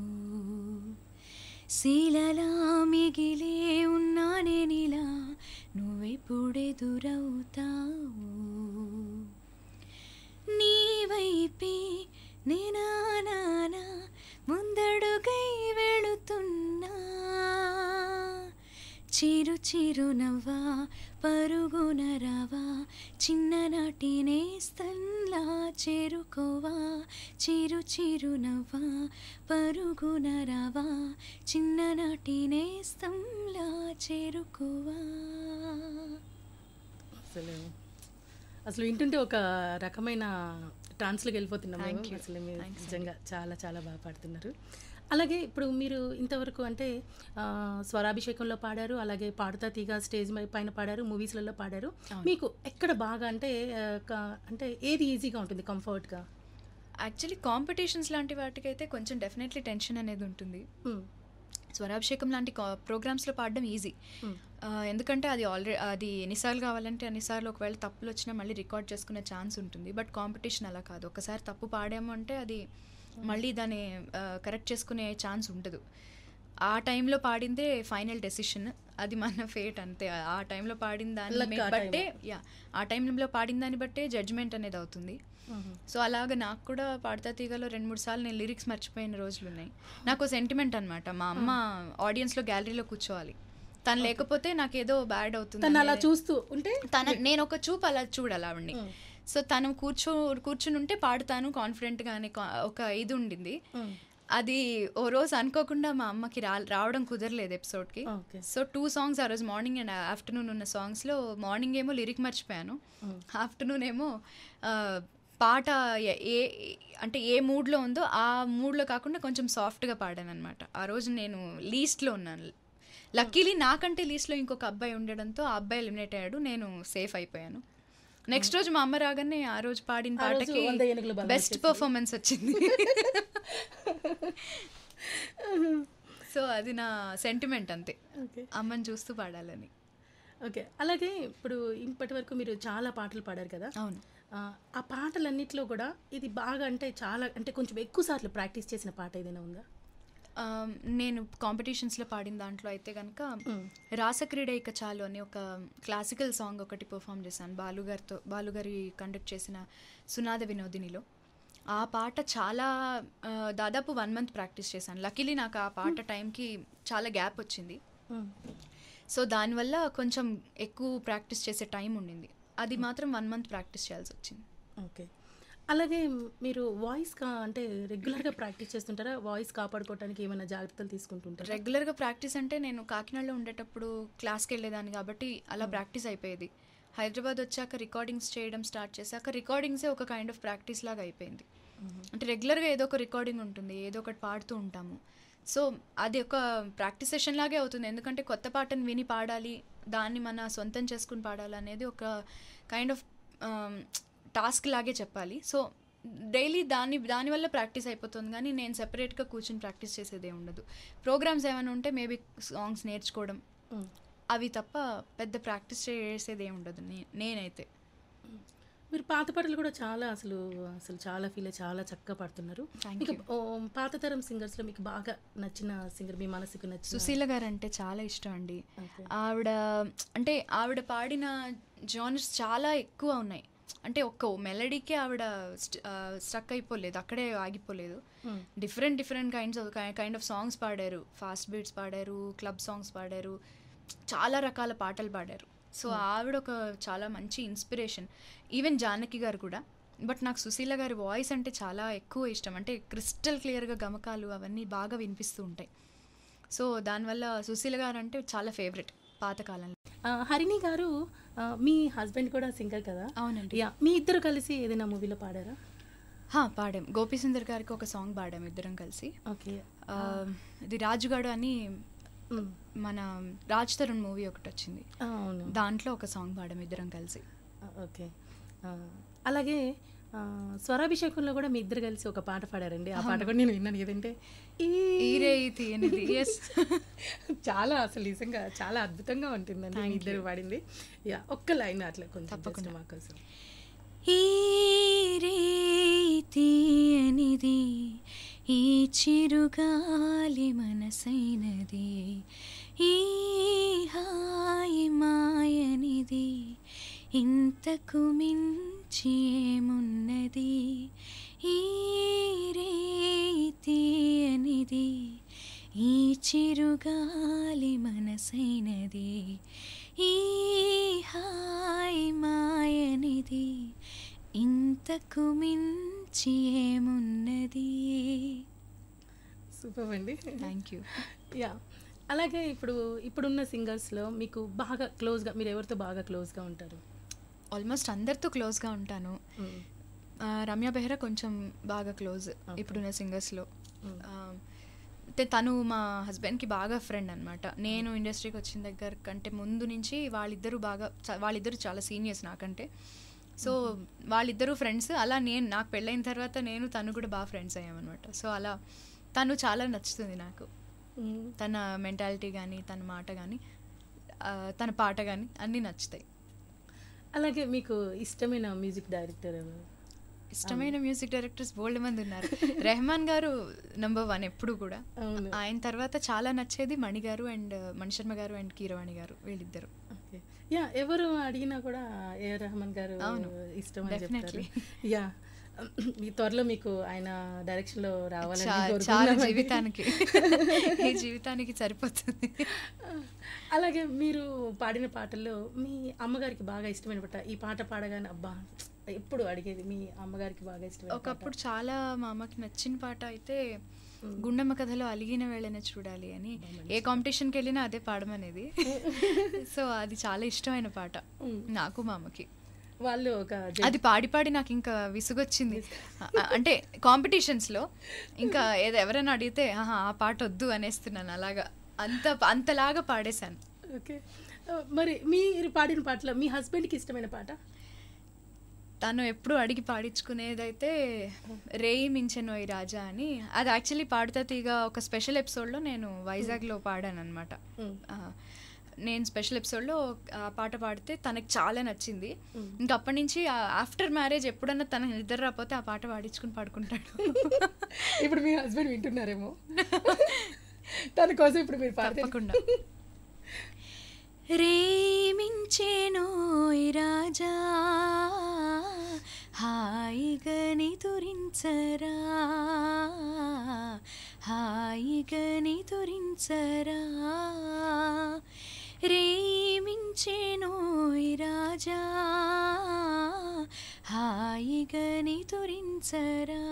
శీలలా మిగిలే ఉన్నానేనిలా నువ్వెప్పుడెదురవుతావు నీ వైపే నేనా నానా ముందడుగై వెళుతున్నా చిరు చిరు నవ్వా పరుగున రావా చిన్ననాటి నేస్తంలా చేరుకోవా చిరు చిరు నవ్వా పరుగున రావా చిన్ననాటి నేస్తంలా చేరుకోవా అసలు అసలు వింటుంటే ఒక రకమైన ట్రాన్స్లోకి వెళ్ళిపోతున్నాం Thank మేము. you. అసలు మీరు Thanks, నిజంగా చాలా చాలా బాగా పాడుతున్నారు అలాగే ఇప్పుడు మీరు ఇంతవరకు అంటే ఆ, స్వరాభిషేకంలో పాడారు అలాగే పాడుతా తీగ స్టేజ్ పై- పైన పాడారు మూవీస్లలో పాడారు మీకు ఎక్కడ బాగా అంటే ఆ, క- అంటే ఏది ఈజీగా ఉంటుంది కంఫర్ట్గా యాక్చువల్లీ కాంపిటీషన్స్ లాంటి వాటికైతే కొంచెం డెఫినెట్లీ టెన్షన్ అనేది ఉంటుంది స్వరాభిషేకం లాంటి ప్రోగ్రామ్స్లో పాడడం ఈజీ ఎందుకంటే అది ఆల్రెడీ అది ఎన్నిసార్లు కావాలంటే అన్నిసార్లు ఒకవేళ తప్పులు వచ్చినా మళ్ళీ రికార్డ్ చేసుకునే ఛాన్స్ ఉంటుంది బట్ కాంపిటీషన్ అలా కాదు ఒకసారి తప్పు పాడాము అంటే అది మళ్ళీ దాన్ని కరెక్ట్ చేసుకునే ఛాన్స్ ఉండదు ఆ టైంలో పాడిందే ఫైనల్ డెసిషన్ అది మన ఫేట్ అంతే ఆ టైంలో పాడిన Luck దాన్ని ఆ బట్టే యా ఆ టైంలో పాడిన దాన్ని బట్టే జడ్జ్మెంట్ అనేది అవుతుంది సో అలాగ నాకు కూడా పాడతా తీగలో రెండు మూడు సార్లు నేను లిరిక్స్ మర్చిపోయిన రోజులు ఉన్నాయి నాకు సెంటిమెంట్ అనమాట మా అమ్మ ఆడియన్స్లో గ్యాలరీలో కూర్చోవాలి తను లేకపోతే నాకు ఏదో బ్యాడ్ అవుతుంది తను అలా అనేది. చూస్తూ ఉంటే తన నేను ఒక చూపు అలా చూడాలి ఆవిడ్ని సో తను కూర్చో కూర్చుని ఉంటే పాడుతాను కాన్ఫిడెంట్ గానే కా- ఒక ఇది ఉండింది అది ఓ రోజు అనుకోకుండా మా అమ్మకి రా రావడం కుదరలేదు ఎపిసోడ్కి Okay. సో టూ సాంగ్స్ ఆ రోజు మార్నింగ్ అండ్ ఆఫ్టర్నూన్ ఉన్న సాంగ్స్లో మార్నింగ్ ఏమో లిరిక్ మర్చిపోయాను ఆఫ్టర్నూన్ ఏమో ఆ, పాట ఏ ఏ- అంటే ఏ మూడ్లో ఉందో ఆ మూడ్లో కాకుండా కొంచెం సాఫ్ట్గా పాడాను అనమాట ఆ రోజు నేను లీస్ట్లో ఉన్నాను లక్కీలీ నాకంటే లీస్ట్లో ఇంకొక అబ్బాయి ఉండడంతో ఆ అబ్బాయి ఎలిమినేట్ అయ్యాడు నేను సేఫ్ అయిపోయాను నెక్స్ట్ రోజు మా అమ్మ రాగానే ఆ రోజు పాడిన ఆ రోజు పాటకి వంద ఏనుగుల బలం బెస్ట్ వచ్చేసింది. పర్ఫార్మెన్స్ వచ్చింది సో అది నా సెంటిమెంట్ అంతే ఓకే అమ్మని చూస్తూ పాడాలని ఓకే అలాగే ఇప్పుడు ఇప్పటి వరకు మీరు చాలా పాటలు పాడారు కదా అవును ఆ, ఆ పాటలన్నిట్లో కూడా ఇది బాగా అంటే చాలా అంటే కొంచెం ఎక్కువ సార్లు ప్రాక్టీస్ చేసిన పాట ఏదైనా ఉందా ఆ, నేను కాంపిటీషన్స్లో పాడిన దాంట్లో అయితే కనుక రాసక్రీడ ఇక చాలు అని ఒక క్లాసికల్ సాంగ్ ఒకటి పర్ఫామ్ చేశాను బాలుగారితో బాలుగారి కండక్ట్ చేసిన సునాద వినోదినిలో ఆ పాట చాలా ఆ, దాదాపు వన్ మంత్ ప్రాక్టీస్ చేశాను లక్కీలీ నాకు ఆ పాట టైంకి చాలా గ్యాప్ వచ్చింది సో దానివల్ల కొంచెం ఎక్కువ ప్రాక్టీస్ చేసే టైం ఉండింది అది మాత్రం వన్ మంత్ ప్రాక్టీస్ చేయాల్సి వచ్చింది ఓకే అలాగే మీరు వాయిస్ కా అంటే రెగ్యులర్గా ప్రాక్టీస్ చేస్తుంటారా వాయిస్ కాపాడుకోవడానికి ఏమైనా జాగ్రత్తలు తీసుకుంటుంటారా రెగ్యులర్గా ప్రాక్టీస్ అంటే నేను కాకినాడలో ఉండేటప్పుడు క్లాస్కి వెళ్ళేదాన్ని కాబట్టి అలా ప్రాక్టీస్ అయిపోయేది హైదరాబాద్ వచ్చాక రికార్డింగ్స్ చేయడం స్టార్ట్ చేశాక రికార్డింగ్సే ఒక కైండ్ ఆఫ్ ప్రాక్టీస్ లాగా అయిపోయింది అంటే రెగ్యులర్గా ఏదో ఒక రికార్డింగ్ ఉంటుంది ఏదో ఒకటి పాడుతూ ఉంటాము సో అది ఒక ప్రాక్టీస్ సెషన్ లాగే అవుతుంది ఎందుకంటే కొత్త పాటను విని పాడాలి దాన్ని మన సొంతం చేసుకుని పాడాలి అనేది ఒక కైండ్ ఆఫ్ టాస్క్ లాగే చెప్పాలి సో డైలీ దాని దానివల్ల ప్రాక్టీస్ అయిపోతుంది కానీ నేను సెపరేట్గా కూర్చుని ప్రాక్టీస్ చేసేదే ఉండదు ప్రోగ్రామ్స్ ఏమైనా ఉంటే మేబీ సాంగ్స్ నేర్చుకోవడం అవి తప్ప పెద్ద ప్రాక్టీస్ చేసేది ఏమి ఉండదు నే- నేనైతే మీరు పాత పాటలు కూడా చాలా అసలు అసలు చాలా ఫీల్ చాలా చక్కగా పాడుతున్నారు Thank మీకు you. ఓ, పాత తరం సింగర్స్లో మీకు బాగా నచ్చిన సింగర్ మీ మనసుకు నచ్చిన సుశీల గారు అంటే చాలా ఇష్టం అండి Okay. ఆవిడ అంటే ఆవిడ పాడిన జానర్స్ చాలా ఎక్కువ ఉన్నాయి అంటే ఒక్క మెలడీకే ఆవిడ స్టక్ అయిపోలేదు అక్కడే ఆగిపోలేదు different different kinds of kind of songs పాడారు ఫాస్ట్ బీట్స్ పాడారు క్లబ్ సాంగ్స్ పాడారు చాలా రకాల పాటలు పాడారు సో ఆవిడ ఒక చాలా మంచి ఇన్స్పిరేషన్ ఈవెన్ జానకి గారు కూడా బట్ నాకు సుశీల గారి వాయిస్ అంటే చాలా ఎక్కువ ఇష్టం అంటే క్రిస్టల్ క్లియర్గా గమకాలు అవన్నీ బాగా వినిపిస్తూ ఉంటాయి సో దానివల్ల సుశీల గారు అంటే చాలా ఫేవరెట్ పాతకాలంలో ఆ, హరిణి గారు ఆ, మీ హస్బెండ్ కూడా సింగర్ కదా అవునండి యా మీ ఇద్దరు కలిసి ఏదైనా మూవీలో పాడారా హా, పాడాం గోపీసుందర్ గారికి ఒక సాంగ్ పాడాం ఇద్దరం కలిసి ఓకే ఆ, ఇది రాజుగాడు అని మన రాజ్ తరుణ్ మూవీ ఒకటి వచ్చింది అవును దాంట్లో ఒక సాంగ్ పాడాం ఇద్దరం కలిసి ఆ, ఓకే ఆ, అలాగే ఆ, స్వరాభిషేకంలో కూడా మీ ఇద్దరు కలిసి ఒక పాట పాడారండి ఆ పాట కూడా నేను విన్నాను ఏదంటే ఈరే ఈ తీయనిది ఎస్ చాలా అసలు నిజంగా చాలా అద్భుతంగా ఉంటుందండి మీ ఇద్దరు పాడింది యా ఒక్క లైన్ అట్లా కొంచెం తప్పకుండా మా కోసం ఈ తీయనిది ఈ చిరుగాలి మనసైనది ఈ హాయి మాయనిది ఇంతకు మించి ఏమున్నది ఈ రేతి అనిది ఈ చిరుగాలి మనసైనది ఈ హాయ్ మాయనిది ఇంతకు మించి ఏమున్నది సూపర్ అండి థ్యాంక్ యూ యా అలాగే ఇప్పుడు ఇప్పుడున్న సింగర్స్లో మీకు బాగా క్లోజ్గా మీరు ఎవరితో బాగా క్లోజ్గా ఉంటారు ఆల్మోస్ట్ అందరితో క్లోజ్గా ఉంటాను ఆ, రమ్య బెహ్రా కొంచెం బాగా క్లోజ్ ఇప్పుడున్న సింగర్స్లో అయితే తను మా హస్బెండ్కి బాగా ఫ్రెండ్ అనమాట నేను ఇండస్ట్రీకి వచ్చిన దగ్గర కంటే ముందు నుంచి వాళ్ళిద్దరూ బాగా చ- వాళ్ళిద్దరూ చాలా సీనియర్స్ నాకంటే సో వాళ్ళిద్దరూ ఫ్రెండ్స్ అలా నేను నాకు పెళ్ళైన తర్వాత నేను తను కూడా బాగా ఫ్రెండ్స్ అయ్యామన్నమాట సో అలా తను చాలా నచ్చుతుంది నాకు తన మెంటాలిటీ కానీ తన మాట కానీ తన పాట కానీ అన్నీ నచ్చుతాయి అలాగే మీకు ఇష్టమైన మ్యూజిక్ డైరెక్టర్ ఎవరు ఇష్టమైన మ్యూజిక్ డైరెక్టర్స్ బోల్డ్ మంది ఉన్నారు రెహమాన్ గారు నంబర్ వన్ ఎప్పుడు కూడా అవును. ఆయన తర్వాత చాలా నచ్చేది మణి గారు అండ్ మణిశర్మ గారు అండ్ కీరవాణి గారు వీళ్ళిద్దరు ఓకే యా ఎవరు అడిగినా కూడా ఏ రహమాన్ గారు అవును. ఇష్టం అని చెప్తారు Definitely. యా ఈ త్వరలో మీకు ఆయన డైరెక్షన్ లో రావాలని చా- చాలా కోరుకుంటున్నామండి. జీవితానికి ఈ జీవితానికి సరిపోతుంది అలాగే మీరు పాడిన పాటల్లో మీ అమ్మగారికి బాగా ఇష్టమైన పాట ఈ పాట పాడగానే అబ్బా ఎప్పుడు అడిగేది మీ అమ్మగారికి బాగా ఇష్టమైన పాట? ఒకప్పుడు చాలా మా అమ్మకి నచ్చిన పాట అయితే గుండమ్మ కథలో అలిగిన వేళనే చూడాలి అని ఏ కాంపిటీషన్కి వెళ్ళినా అదే పాడమనేది సో అది చాలా ఇష్టమైన పాట నాకు మా అమ్మకి వాళ్ళు ఒక జ- అది పాడి పాడి నాకు ఇంకా విసుగొచ్చింది అ- అంటే కాంపిటీషన్స్లో ఇంకా ఏదో ఎవరైనా అడిగితే ఆహా ఆ పాట వద్దు అనేస్తున్నాను అలాగా అంత అంతలాగా పాడేశాను ఓకే ఆ, మరి మీరు పాడిన పాటలో మీ హస్బెండ్కి ఇష్టమైన పాట తను ఎప్పుడు అడిగి పాడించుకునేదైతే రేయి మించెనోయ్ రాజా అని అది యాక్చువల్లీ పాడుతా తీగ ఒక స్పెషల్ ఎపిసోడ్లో నేను వైజాగ్లో పాడాను అనమాట నేను స్పెషల్ ఎపిసోడ్లో ఆ పాట పాడితే తనకి చాలా నచ్చింది ఇంకా అప్పటి నుంచి ఆఫ్టర్ మ్యారేజ్ ఎప్పుడన్నా తన నిద్ర రాకపోతే ఆ పాట పాడించుకుని పడుకుంటాడు ఇప్పుడు మీ హస్బెండ్ వింటున్నారేమో తన కోసం ఇప్పుడు మీరు పాడితే తప్పకుండా రేమించేనోయ్ రాజా హాయిగా నిదురించరా హాయిగా నిదురించరా రేమించేనోయ్ రాజా హాయిగా నిదురించరా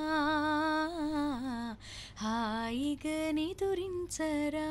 హాయిగా నిదురించరా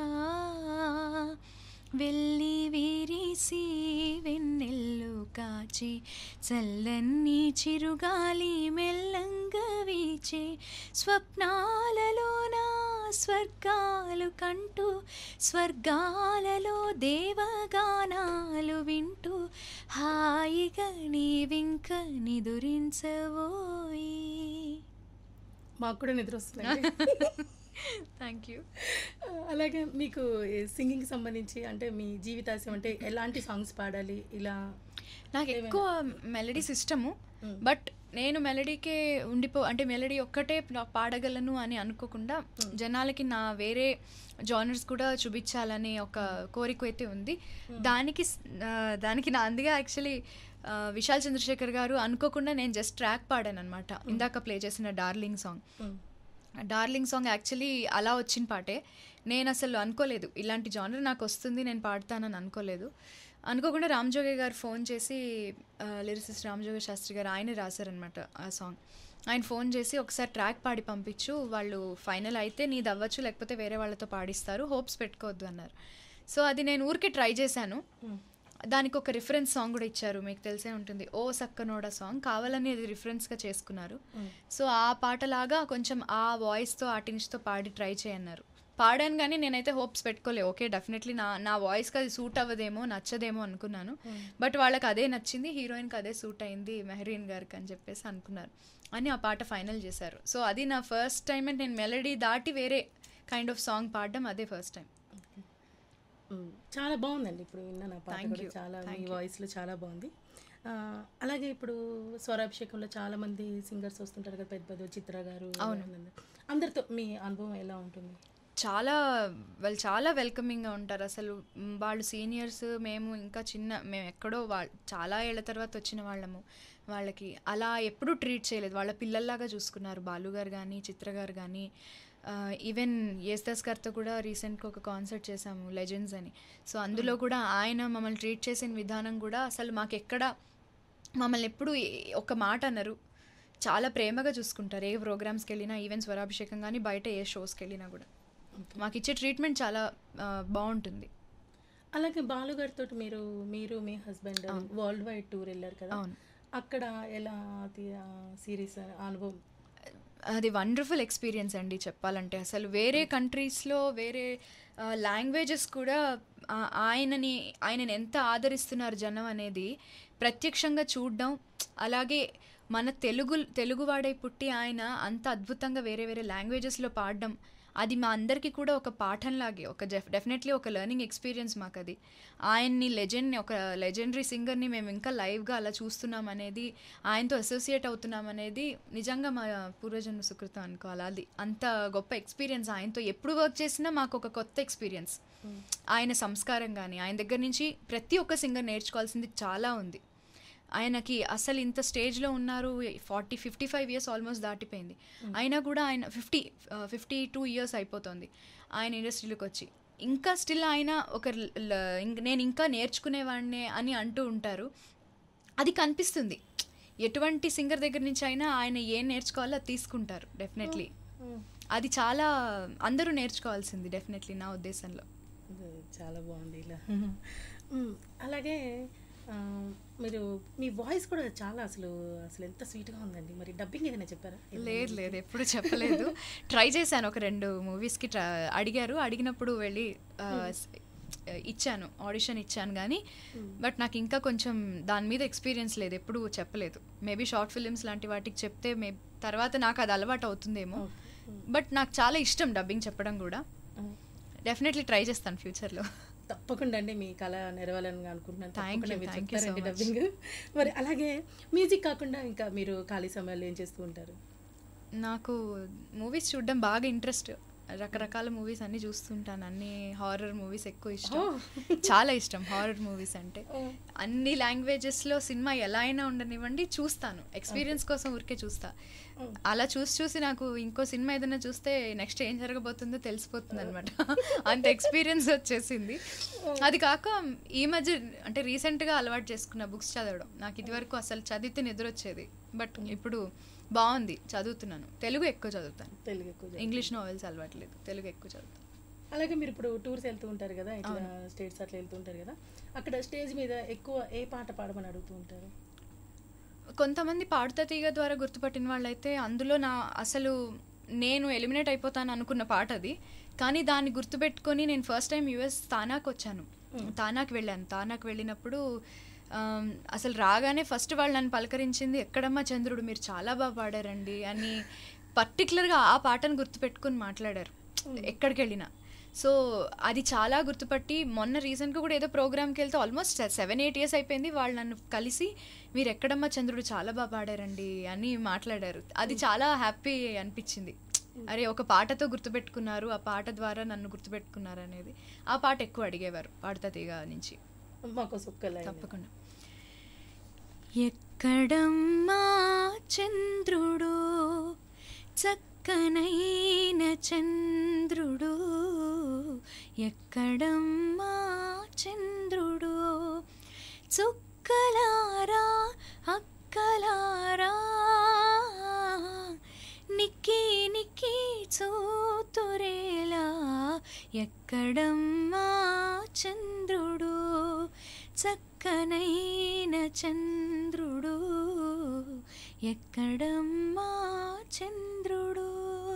వెళ్ళి విరిసి వెన్నెల్లు కాచి చల్లన్ని చిరుగాలి మెల్లంగా వీచే స్వప్నాలలోన స్వర్గాలు కంటూ స్వర్గాలలో దేవగానాలు వింటూ హాయిగా నీవింక నిదురించవోయి మాకు కూడా నిద్ర వస్తుంది థ్యాంక్ యూ అలాగే మీకు సింగింగ్ సంబంధించి అంటే మీ జీవితాశయం అంటే ఎలాంటి సాంగ్స్ పాడాలి ఇలా నాకు ఎక్కువ మెలడీస్ ఇష్టము బట్ నేను మెలడీకే ఉండిపో అంటే మెలడీ ఒక్కటే పా- పాడగలను అని అనుకోకుండా జనాలకి నా వేరే జానర్స్ కూడా చూపించాలని ఒక కోరిక అయితే ఉంది దానికి స్- ఆ, దానికి నా అందుకే యాక్చువల్లీ విశాల్ చంద్రశేఖర్ గారు అనుకోకుండా నేను జస్ట్ ట్రాక్ పాడాను అనమాట ఇందాక ప్లే చేసిన darling song darling song actually అలా వచ్చిన పాటే నేను అసలు అనుకోలేదు ఇలాంటి జానర్ నాకు వస్తుంది నేను పాడతానని అనుకోలేదు అనుకోకుండా రామ్ జోగే గారు ఫోన్ చేసి లిరిసిస్ట్ రామ్ జోగే శాస్త్రి గారు ఆయనే రాశారనమాట ఆ సాంగ్ ఆయన ఫోన్ చేసి ఒకసారి ట్రాక్ పాడి పంపించు వాళ్ళు ఫైనల్ అయితే నీది అవ్వచ్చు లేకపోతే వేరే వాళ్ళతో పాడిస్తారు హోప్స్ పెట్టుకోవద్దు అన్నారు సో అది నేను ఊరికే ట్రై చేశాను దానికి ఒక రిఫరెన్స్ సాంగ్ కూడా ఇచ్చారు మీకు తెలిసే ఉంటుంది ఓ సక్కనోడ సాంగ్ కావాలని అది రిఫరెన్స్గా చేసుకున్నారు సో ఆ పాటలాగా కొంచెం ఆ వాయిస్తో ఆ టించ్తో పాడి ట్రై చేయన్నారు పాడాను కానీ నేనైతే హోప్స్ పెట్టుకోలే ఓకే డెఫినెట్లీ నా నా వాయిస్కి అది సూట్ అవ్వదేమో నచ్చదేమో అనుకున్నాను బట్ వాళ్ళకి అదే నచ్చింది హీరోయిన్కి అదే సూట్ అయింది మెహరీన్ గారికి అని చెప్పేసి అనుకున్నారు అని ఆ పాట ఫైనల్ చేశారు సో అది నా ఫస్ట్ టైం అండ్ నేను మెలడీ దాటి వేరే కైండ్ ఆఫ్ సాంగ్ పాడడం అదే ఫస్ట్ టైం మ్, చాలా బాగుందండి ఇప్పుడు విన్న నా పాట Thank కూడా you. చాలా Thank మీ you. వాయిస్లో చాలా బాగుంది ఆ, అలాగే ఇప్పుడు స్వరాభిషేకంలో చాలా మంది సింగర్స్ వస్తుంటారు కదా పెద్ద పెద్ద చిత్ర గారు అవును. వాళ్ళందరూ. అందరితో మీ అనుభవం ఎలా ఉంటుంది చాలా వాళ్ళు చాలా వెల్కమింగ్గా ఉంటారు అసలు మ్, వాళ్ళు సీనియర్స్ మేము ఇంకా చిన్న మేము ఎక్కడో వాళ్ళ చాలా ఏళ్ళ తర్వాత వచ్చిన వాళ్ళము వాళ్ళకి అలా ఎప్పుడూ ట్రీట్ చేయలేదు వాళ్ళ పిల్లల్లాగా చూసుకున్నారు బాలు గారు కానీ చిత్ర గారు కానీ ఈవెన్ యేస్దాస్ గారితో కూడా రీసెంట్గా ఒక కాన్సర్ట్ చేశాము లెజెండ్స్ అని సో అందులో కూడా ఆయన మమ్మల్ని ట్రీట్ చేసిన విధానం కూడా అసలు మాకు ఎక్కడ మమ్మల్ని ఎప్పుడు ఏ- ఒక మాట అన్నారు చాలా ప్రేమగా చూసుకుంటారు ఏ ప్రోగ్రామ్స్కి వెళ్ళినా ఈవెన్ స్వరాభిషేకం కానీ బయట ఏ షోస్కి వెళ్ళినా కూడా మాకు ఇచ్చే ట్రీట్మెంట్ చాలా ఆ, బాగుంటుంది అలాగే బాలుగారితో మీరు మీరు మీ హస్బెండ్ వరల్డ్ వైడ్ టూర్ వెళ్ళారు కదా అవును. అక్కడ ఎలా అది సిరీస్ అనుభవం అది వండర్ఫుల్ ఎక్స్పీరియన్స్ అండి చెప్పాలంటే అసలు వేరే కంట్రీస్లో వేరే లాంగ్వేజెస్ కూడా ఆ, ఆయనని ఆయనని ఎంత ఆదరిస్తున్నారు జనం అనేది ప్రత్యక్షంగా చూడడం అలాగే మన తెలుగు తెలుగువాడై పుట్టి ఆయన అంత అద్భుతంగా వేరే వేరే లాంగ్వేజెస్లో పాడడం అది మా అందరికీ కూడా ఒక పాఠంలాగే ఒక డెఫ్ డెఫినెట్లీ ఒక లెర్నింగ్ ఎక్స్పీరియన్స్ మాకు అది ఆయన్ని లెజెండ్ ఒక లెజెండరీ సింగర్ని మేము ఇంకా లైవ్గా అలా చూస్తున్నాం అనేది ఆయనతో అసోసియేట్ అవుతున్నాం అనేది నిజంగా మా పూర్వజన్మ సుకృతం అనుకోవాలి అది అంత గొప్ప ఎక్స్పీరియన్స్ ఆయనతో ఎప్పుడు వర్క్ చేసినా మాకు ఒక కొత్త ఎక్స్పీరియన్స్ ఆయన సంస్కారం కానీ ఆయన దగ్గర నుంచి ప్రతి ఒక్క సింగర్ నేర్చుకోవాల్సింది చాలా ఉంది ఆయనకి అసలు ఇంత స్టేజ్లో ఉన్నారు forty fifty five years almost దాటిపోయింది అయినా కూడా ఆయన ఫిఫ్టీ ఫిఫ్టీ టూ ఇయర్స్ అయిపోతుంది ఆయన ఇండస్ట్రీలోకి వచ్చి ఇంకా స్టిల్ ఆయన ఒక ల- ల- ఇంక- నేను ఇంకా నేర్చుకునేవాడినే అని అంటూ ఉంటారు అది కనిపిస్తుంది ఎటువంటి సింగర్ దగ్గర నుంచి అయినా ఆయన ఏం నేర్చుకోవాలో అది తీసుకుంటారు డెఫినెట్లీ అది చాలా అందరూ నేర్చుకోవాల్సింది డెఫినెట్లీ నా ఉద్దేశంలో ఇది చాలా బాగుంది ఇలా మ్మ్. అలాగే ఆ, మీరు మీ వాయిస్ కూడా చాలా అసలు అసలు ఎంత స్వీట్గా ఉందండి మరి డబ్బింగ్ ఏదైనా చెప్పారా లేదు లేదు ఎప్పుడు చెప్పలేదు ట్రై చేశాను ఒక రెండు మూవీస్కి ట్రా అడిగారు అడిగినప్పుడు వెళ్ళి ఆ, స్- ఇచ్చాను ఆడిషన్ ఇచ్చాను కానీ బట్ నాకు ఇంకా కొంచెం దాని మీద ఎక్స్పీరియన్స్ లేదు ఎప్పుడు చెప్పలేదు మేబీ షార్ట్ ఫిలిమ్స్ లాంటి వాటికి చెప్తే మే తర్వాత నాకు అది అలవాటు అవుతుందేమో బట్ నాకు చాలా ఇష్టం డబ్బింగ్ చెప్పడం కూడా డెఫినెట్లీ ట్రై చేస్తాను ఫ్యూచర్లో తప్పకుండా అండి మీ కళ నెరవేరాలని అనుకుంటున్నాను Thank తప్పకుండా you, మీరు thank you so చెప్తారండి much. డబ్బింగ్ మరి అలాగే మ్యూజిక్ కాకుండా ఇంకా మీరు ఖాళీ సమయాల్లో ఏం చేస్తూ ఉంటారు నాకు మూవీస్ చూడడం బాగా ఇంట్రెస్ట్ రకరకాల మూవీస్ అన్ని చూస్తుంటాను అన్ని హారర్ మూవీస్ ఎక్కువ ఇష్టం చాలా ఇష్టం హారర్ మూవీస్ అంటే అన్ని లాంగ్వేజెస్లో సినిమా ఎలా అయినా ఉండనివ్వండి చూస్తాను ఎక్స్పీరియన్స్ కోసం ఊరికే చూస్తా అలా చూసి చూసి నాకు ఇంకో సినిమా ఏదైనా చూస్తే నెక్స్ట్ ఏం జరగబోతుందో తెలిసిపోతుంది అనమాట అంత ఎక్స్పీరియన్స్ వచ్చేసింది అది కాక ఈ మధ్య అంటే రీసెంట్గా అలవాటు చేసుకున్న బుక్స్ చదవడం నాకు ఇదివరకు అసలు చదివితే నిద్ర వచ్చేది బట్ ఇప్పుడు బాగుంది చదువుతున్నాను తెలుగు ఎక్కువ చదువుతాను తెలుగు ఎక్కువ చదువు- ఇంగ్లీష్ నావెల్స్ అలవాట్లేదు తెలుగు ఎక్కువ చదువుతాను అలాగే మీరు ఇప్పుడు టూర్స్ వెళ్తూ ఉంటారు కదా ఇట్లా స్టేట్స్ అట్లా వెళ్తూ ఉంటారు కదా అక్కడ స్టేజ్ మీద ఎక్కువ ఏ పాట పాడమని అడుగుతూ ఉంటారు కొంతమంది పాడుతా తీగ ద్వారా గుర్తుపట్టిన వాళ్ళైతే అందులో నా అసలు నేను ఎలిమినేట్ అయిపోతాను అనుకున్న పాట అది కానీ దాన్ని గుర్తుపెట్టుకొని నేను ఫస్ట్ టైం యుఎస్ తానాకు వచ్చాను తానాకు వెళ్ళాను తానాకు వెళ్ళినప్పుడు ఆమ్, అసలు రాగానే ఫస్ట్ వాళ్ళు నన్ను పలకరించింది ఎక్కడమ్మా చంద్రుడు మీరు చాలా బాగా పాడారండి అని పర్టికులర్గా ఆ పాటను గుర్తుపెట్టుకొని మాట్లాడారు ఎక్కడికి వెళ్ళినా సో అది చాలా గుర్తుపట్టి మొన్న రీసెంట్గా కూడా ఏదో ప్రోగ్రామ్కి వెళ్తే ఆల్మోస్ట్ సెవెన్ ఎయిట్ ఇయర్స్ అయిపోయింది వాళ్ళు నన్ను కలిసి మీరు ఎక్కడమ్మా చంద్రుడు చాలా బాగా పాడారండి అని మాట్లాడారు అది చాలా హ్యాపీ అనిపించింది అరే ఒక పాటతో గుర్తుపెట్టుకున్నారు ఆ పాట ద్వారా నన్ను గుర్తుపెట్టుకున్నారు అనేది ఆ పాట ఎక్కువ అడిగేవారు పాడతా తీగ నుంచి మాకోసం ఒక్క line. తప్పకుండా ఎక్కడమ్మా చంద్రుడు చక్కనైన చంద్రుడు ఎక్కడమ్మా చంద్రుడు చుక్కలారా అక్కలారా నిక్కి నిక్కి చూతురేలా ఎక్కడమ్మా చంద్రుడు చక్కనైన చంద్రుడు ఎక్కడమ్మా చంద్రుడు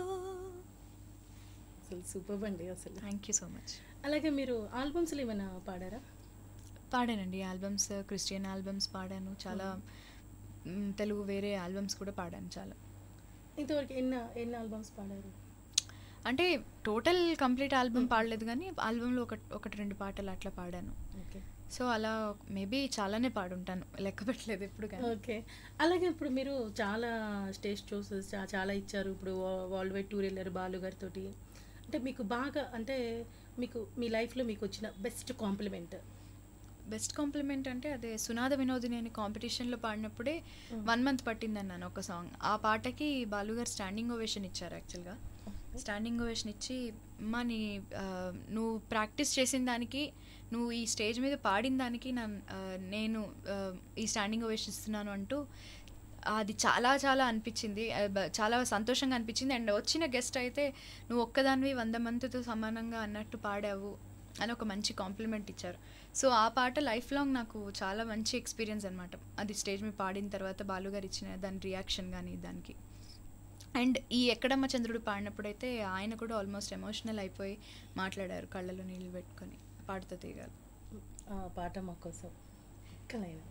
అసలు సూపర్ అండి అసలు థ్యాంక్ యూ సో మచ్ అలాగే మీరు ఆల్బమ్స్లో ఏమైనా పాడారా పాడానండి ఆల్బమ్స్ క్రిస్టియన్ ఆల్బమ్స్ పాడాను చాలా మ్, తెలుగు వేరే ఆల్బమ్స్ కూడా పాడాను చాలా ఇంతవరకు ఎన్ని ఎన్ని ఆల్బమ్స్ పాడారు అంటే టోటల్ కంప్లీట్ ఆల్బమ్ పాడలేదు కానీ ఆల్బంలో ఒక ఒకటి రెండు పాటలు అట్లా పాడాను ఓకే సో అలా మేబీ చాలానే పాడుంటాను లెక్క పెట్టలేదు ఎప్పుడు కానీ ఓకే అలాగే ఇప్పుడు మీరు చాలా స్టేజ్ షోస్ చాలా ఇచ్చారు ఇప్పుడు వరల్డ్ వైడ్ టూర్ వెళ్ళారు బాలు గారితో అంటే మీకు బాగా అంటే మీకు మీ లైఫ్లో మీకు వచ్చిన బెస్ట్ కాంప్లిమెంట్ బెస్ట్ కాంప్లిమెంట్ అంటే అదే సునాద వినోదిని అని కాంపిటీషన్లో పాడినప్పుడే వన్ మంత్ పట్టిందన్నాను ఒక సాంగ్ ఆ పాటకి బాలుగారు స్టాండింగ్ ఓవేషన్ ఇచ్చారు యాక్చువల్గా స్టాండింగ్ ఓవేషన్ ఇచ్చి అమ్మా నీ ఆ, నువ్వు ప్రాక్టీస్ చేసిన దానికి నువ్వు ఈ స్టేజ్ మీద పాడిన దానికి నన్- ఆ, నేను ఆ, ఈ స్టాండింగ్ ఓవేషన్ ఇస్తున్నాను అంటూ అది చాలా చాలా అనిపించింది ఆ, బ- చాలా సంతోషంగా అనిపించింది అండ్ వచ్చిన గెస్ట్ అయితే నువ్వు ఒక్కదానివి వంద మందితో సమానంగా అన్నట్టు పాడావు అని ఒక మంచి కాంప్లిమెంట్ ఇచ్చారు సో ఆ పాట లైఫ్ లాంగ్ నాకు చాలా మంచి ఎక్స్పీరియన్స్ అనమాట అది స్టేజ్ మీద పాడిన తర్వాత బాలుగారు ఇచ్చిన దాని రియాక్షన్ కానీ దానికి అండ్ ఈ ఎక్కడమ్మ చంద్రుడు పాడినప్పుడైతే ఆయన కూడా ఆల్మోస్ట్ ఎమోషనల్ అయిపోయి మాట్లాడారు కళ్ళలో నీళ్ళు పెట్టుకొని పాడుతూ తీయగాలి ఆ పాట మా కోసం కలైన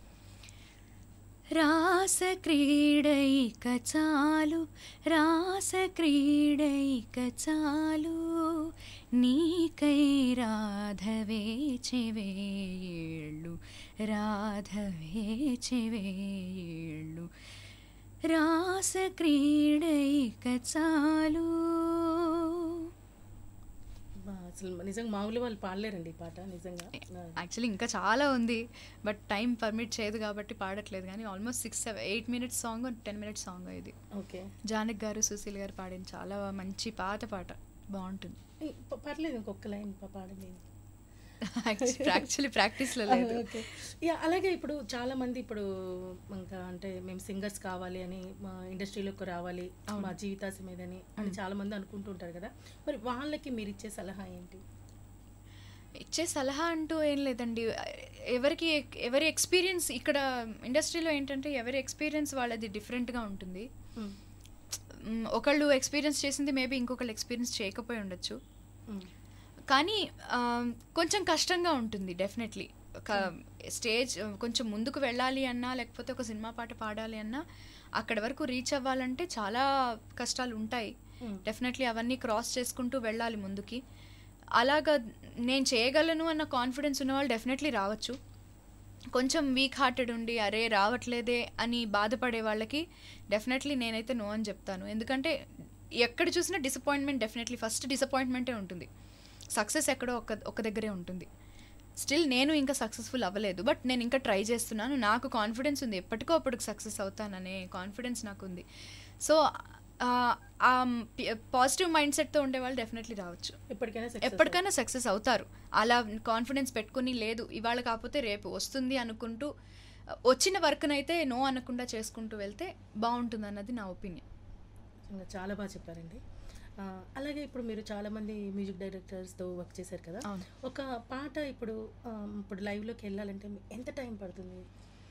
రాస క్రీడైక చాలు రాస క్రీడైక చాలు నీకై రాధవే చెవేళ్ళు రాధవే చెవేళ్ళు రాస క్రీడైక చాలు బా, అసలు నిజంగా మామూలు వాళ్ళు పాడలేరండి ఈ పాట నిజంగా యాక్చువల్లీ ఇంకా చాలా ఉంది బట్ టైం పర్మిట్ చేయదు కాబట్టి పాడట్లేదు కానీ almost six eight minutes song ten minutes song ఇది ఓకే జానక్ గారు సుశీల్ గారు పాడిన చాలా మంచి పాత పాట బాగుంటుంది ఏ, ప- పర్లేదు ఇంకొక లైన్ ప- పాడండి యాక్చువల్లీ ప్రాక్టీస్లో లేదు ఓకే యా అలాగే ఇప్పుడు చాలా మంది ఇప్పుడు ఇంకా అంటే మేము సింగర్స్ కావాలి అని మా ఇండస్ట్రీలోకి రావాలి మా జీవితాశ మీదని అని చాలా మంది అనుకుంటుంటారు కదా మరి వాళ్ళకి మీరు ఇచ్చే సలహా ఏంటి ఇచ్చే సలహా అంటూ ఏం లేదండి ఎవరికి ఎవరి ఎక్స్పీరియన్స్ ఇక్కడ ఇండస్ట్రీలో ఏంటంటే ఎవరి ఎక్స్పీరియన్స్ వాళ్ళది డిఫరెంట్గా ఉంటుంది మ్మ్. మ్, ఒకళ్ళు ఎక్స్పీరియన్స్ చేసింది మేబీ ఇంకొకళ్ళు ఎక్స్పీరియన్స్ చేయకపోయి ఉండొచ్చు మ్మ్. కానీ ఆ, కొంచెం కష్టంగా ఉంటుంది డెఫినెట్లీ ఒక స్టేజ్ కొంచెం ముందుకు వెళ్ళాలి అన్నా లేకపోతే ఒక సినిమా పాట పాడాలి అన్నా అక్కడ వరకు రీచ్ అవ్వాలంటే చాలా కష్టాలు ఉంటాయి Hmm. డెఫినెట్లీ అవన్నీ క్రాస్ చేసుకుంటూ వెళ్ళాలి ముందుకి అలాగా నేను చేయగలను అన్న కాన్ఫిడెన్స్ ఉన్న వాళ్ళు డెఫినెట్లీ రావచ్చు కొంచెం వీక్ హార్టెడ్ ఉండి అరే రావట్లేదే అని బాధపడే వాళ్ళకి డెఫినెట్లీ నేనైతే నో అని చెప్తాను ఎందుకంటే ఎక్కడ చూసినా డిసప్పాయింట్మెంట్ డెఫినెట్లీ ఫస్ట్ డిసప్పాయింట్మెంటే ఉంటుంది సక్సెస్ ఎక్కడో ఒక ఒక దగ్గరే ఉంటుంది స్టిల్ నేను ఇంకా సక్సెస్ఫుల్ అవ్వలేదు బట్ నేను ఇంకా ట్రై చేస్తున్నాను నాకు కాన్ఫిడెన్స్ ఉంది ఎప్పటికో అప్పటికి సక్సెస్ అవుతాననే కాన్ఫిడెన్స్ నాకు ఉంది సో ఆ పాజిటివ్ మైండ్ సెట్తో ఉండే వాళ్ళు డెఫినెట్లీ రావచ్చు ఎప్పటికైనా success ఎప్పటికైనా సక్సెస్ అవుతారు అలా కాన్ఫిడెన్స్ పెట్టుకుని లేదు ఇవాళ కాకపోతే రేపు వస్తుంది అనుకుంటూ ఆ, వచ్చిన వర్క్నైతే నో అనకుండా చేసుకుంటూ వెళ్తే బాగుంటుంది అన్నది నా ఒపీనియన్ నిజంగా చాలా బాగా చెప్పారండి ఆ, అలాగే ఇప్పుడు మీరు చాలా మంది మ్యూజిక్ డైరెక్టర్స్తో వర్క్ చేశారు కదా అవును. ఒక పాట ఇప్పుడు ఆ, ఇప్పుడు లైవ్లోకి వెళ్ళాలంటే మీ- ఎంత టైం పడుతుంది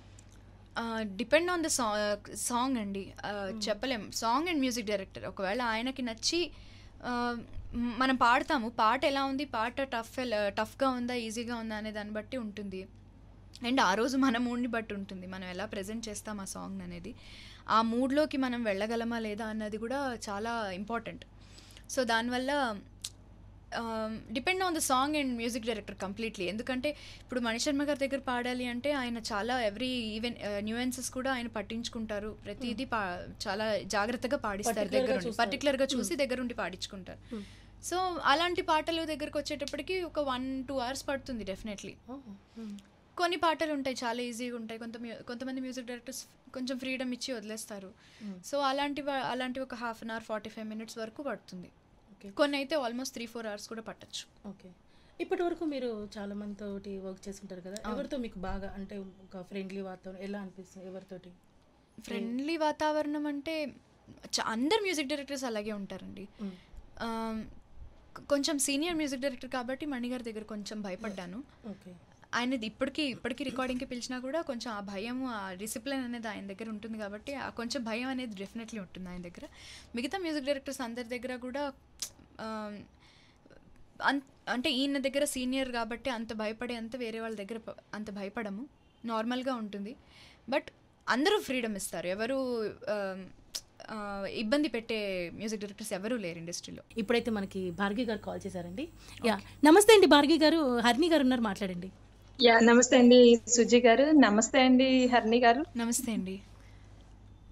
డిపెండ్ ఆన్ ద సాంగ్ అండి ఆ, చెప్పలేం సాంగ్ అండ్ మ్యూజిక్ డైరెక్టర్ ఒకవేళ ఆయనకి నచ్చి ఆ, మ్, మనం పాడతాము పాట ఎలా ఉంది పాట టఫ్ టఫ్గా ఉందా ఈజీగా ఉందా అనే దాన్ని బట్టి ఉంటుంది అండ్ ఆ రోజు మన మూడ్ని బట్టి ఉంటుంది మనం ఎలా ప్రజెంట్ చేస్తాం ఆ సాంగ్ అనేది ఆ మూడ్లోకి మనం వెళ్ళగలమా లేదా అన్నది కూడా చాలా ఇంపార్టెంట్ సో దానివల్ల depend on the song and music director completely ఎందుకంటే ఇప్పుడు మణి శర్మ గారి దగ్గర పాడాలి అంటే ఆయన చాలా ఎవ్రీ ఈవెన్ న్యూయెన్సెస్ కూడా ఆయన పట్టించుకుంటారు ప్రతిదీ పా చాలా జాగ్రత్తగా పాడిస్తారు Particular గా దగ్గర చూస్తారు. పర్టికులర్గా చూసి దగ్గరుండి పాడించుకుంటారు సో అలాంటి పాటలు దగ్గరకు వచ్చేటప్పటికి ఒక వన్ టూ అవర్స్ పడుతుంది డెఫినెట్లీ ఓ, మ్మ్. కొన్ని పాటలు ఉంటాయి చాలా ఈజీగా ఉంటాయి కొంత mu- కొంతమంది మ్యూజిక్ డైరెక్టర్స్ కొంచెం ఫ్రీడమ్ ఇచ్చి వదిలేస్తారు సో అలాంటి వా- అలాంటి ఒక half an hour forty five minutes వరకు పడుతుంది ఓకే కొన్ని అయితే ఆల్మోస్ట్ త్రీ ఫోర్ అవర్స్ కూడా పట్టచ్చు ఓకే ఇప్పటి వరకు మీరు చాలా మందితోటి వర్క్ చేస్తుంటారు కదా ఎవరితో మీకు బాగా అంటే ఒక ఫ్రెండ్లీ వాతావరణం ఎలా అనిపిస్తుంది ఎవరితోటి ఫ్రెండ్లీ వాతావరణం అంటే చ- అందరు మ్యూజిక్ డైరెక్టర్స్ అలాగే ఉంటారండి మ్మ్. ఆమ్, కొ- కొంచెం సీనియర్ మ్యూజిక్ డైరెక్టర్ కాబట్టి మణిగారి దగ్గర కొంచెం భయపడ్డాను ఓకే ఆయనది ఇప్పటికీ ఇప్పటికీ రికార్డింగ్కి పిలిచినా కూడా కొంచెం ఆ భయం ఆ డిసిప్లిన్ అనేది ఆయన దగ్గర ఉంటుంది కాబట్టి ఆ కొంచెం భయం అనేది డెఫినెట్లీ ఉంటుంది ఆయన దగ్గర మిగతా మ్యూజిక్ డైరెక్టర్స్ అందరి దగ్గర కూడా ఆమ్, అన్- అంటే ఈయన దగ్గర సీనియర్ కాబట్టి అంత భయపడే అంత వేరే వాళ్ళ దగ్గర ప- అంత భయపడము నార్మల్గా ఉంటుంది బట్ అందరూ ఫ్రీడమ్ ఇస్తారు ఎవరు ఆమ్, ఆ, ఇబ్బంది పెట్టే మ్యూజిక్ డైరెక్టర్స్ ఎవరూ లేరు ఇండస్ట్రీలో ఇప్పుడైతే మనకి భార్గవి గారు కాల్ చేశారండి యా నమస్తే అండి భార్గవి గారు హరిణి గారు ఉన్నారు మాట్లాడండి యా నమస్తే అండి సుజి గారు నమస్తే అండి హర్ని గారు నమస్తే అండి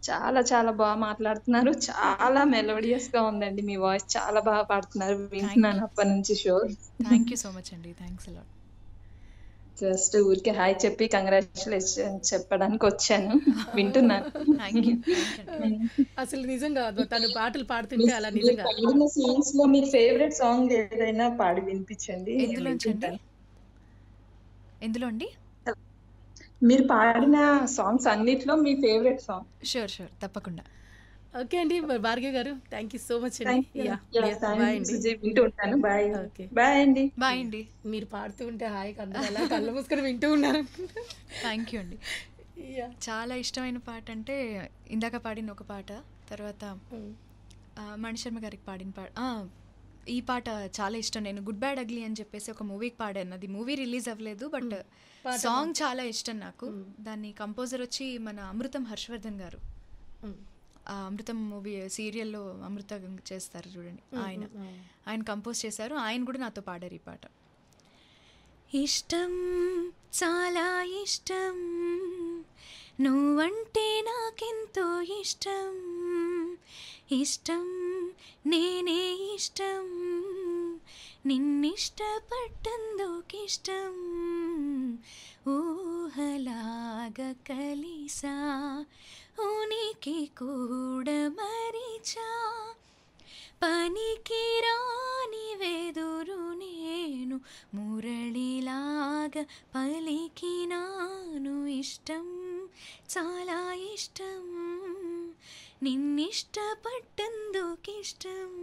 చాలా చాలా బాగా మాట్లాడుతున్నారు చాలా మెలోడియస్ గా ఉందండి మీ వాయిస్ చాలా బాగా పాడుతున్నారు వింటున్నాను అప్పటి నుంచి show thank you so much అండి థ్యాంక్స్ అలాట్ జస్ట్ ఊరికే హాయ్ చెప్పి కంగ్రాచులేషన్ చెప్పడానికి వచ్చాను వింటున్నాను థ్యాంక్ యూ అసలు నిజంగా అదో తను పాటలు పాడుతుంటే అలా నిజంగా పాడిన సాంగ్స్ లో మీ ఫేవరెట్ సాంగ్ ఏదైనా పాడి వినిపించండి నేను ఎందులోంచి అండి వింటుంటాను. ఎందులో అండి మీరు పాడిన సాంగ్స్ అన్నిట్లో మీ ఫేవరెట్ సాంగ్ షూర్ షూర్ తప్పకుండా ఓకే అండి మరి భార్గవ్ గారు థ్యాంక్ యూ సో మచ్ అండి థ్యాంక్ యూ యా బాయ్ అండి వింటూ ఉంటాను బాయ్ ఓకే బాయ్ అండి బాయ్ అండి మీరు పాడుతూ ఉంటే హాయ్ అందరూ అలా కళ్ళు మూసుకొని వింటూ ఉన్నారు థ్యాంక్ యూ అండి యా చాలా ఇష్టమైన పాట అంటే ఇందాక పాడిన ఒక పాట తర్వాత ఆ, మణిశర్మ గారికి పాడిన పాట ఆ, ఈ పాట చాలా ఇష్టం నేను గుడ్ బ్యాడ్ అగ్లీ అని చెప్పేసి ఒక మూవీకి పాడాను అది మూవీ రిలీజ్ అవ్వలేదు బట్ సాంగ్ చాలా ఇష్టం నాకు దాన్ని కంపోజర్ వచ్చి మన అమృతం హర్షవర్ధన్ గారు ఆ అమృతం మూవీ సీరియల్లో అమృత చేస్తారు చూడండి ఆయన ఆయన కంపోజ్ చేశారు ఆయన కూడా నాతో పాడారు ఈ పాట ఇష్టం చాలా ఇష్టం నువ్వంటే నాకెంతో ఇష్టం ఇష్టం నేనే ఇష్టం నిన్నిష్టపట్టందుకిష్టం ఊహలాగా కలిసా ఉనికి కూడా మరిచా పనికి రాని వెదురు నేను మురళిలాగా పలికినాను ఇష్టం చాలా ఇష్టం నిన్నిష్టపట్టందుకిష్టం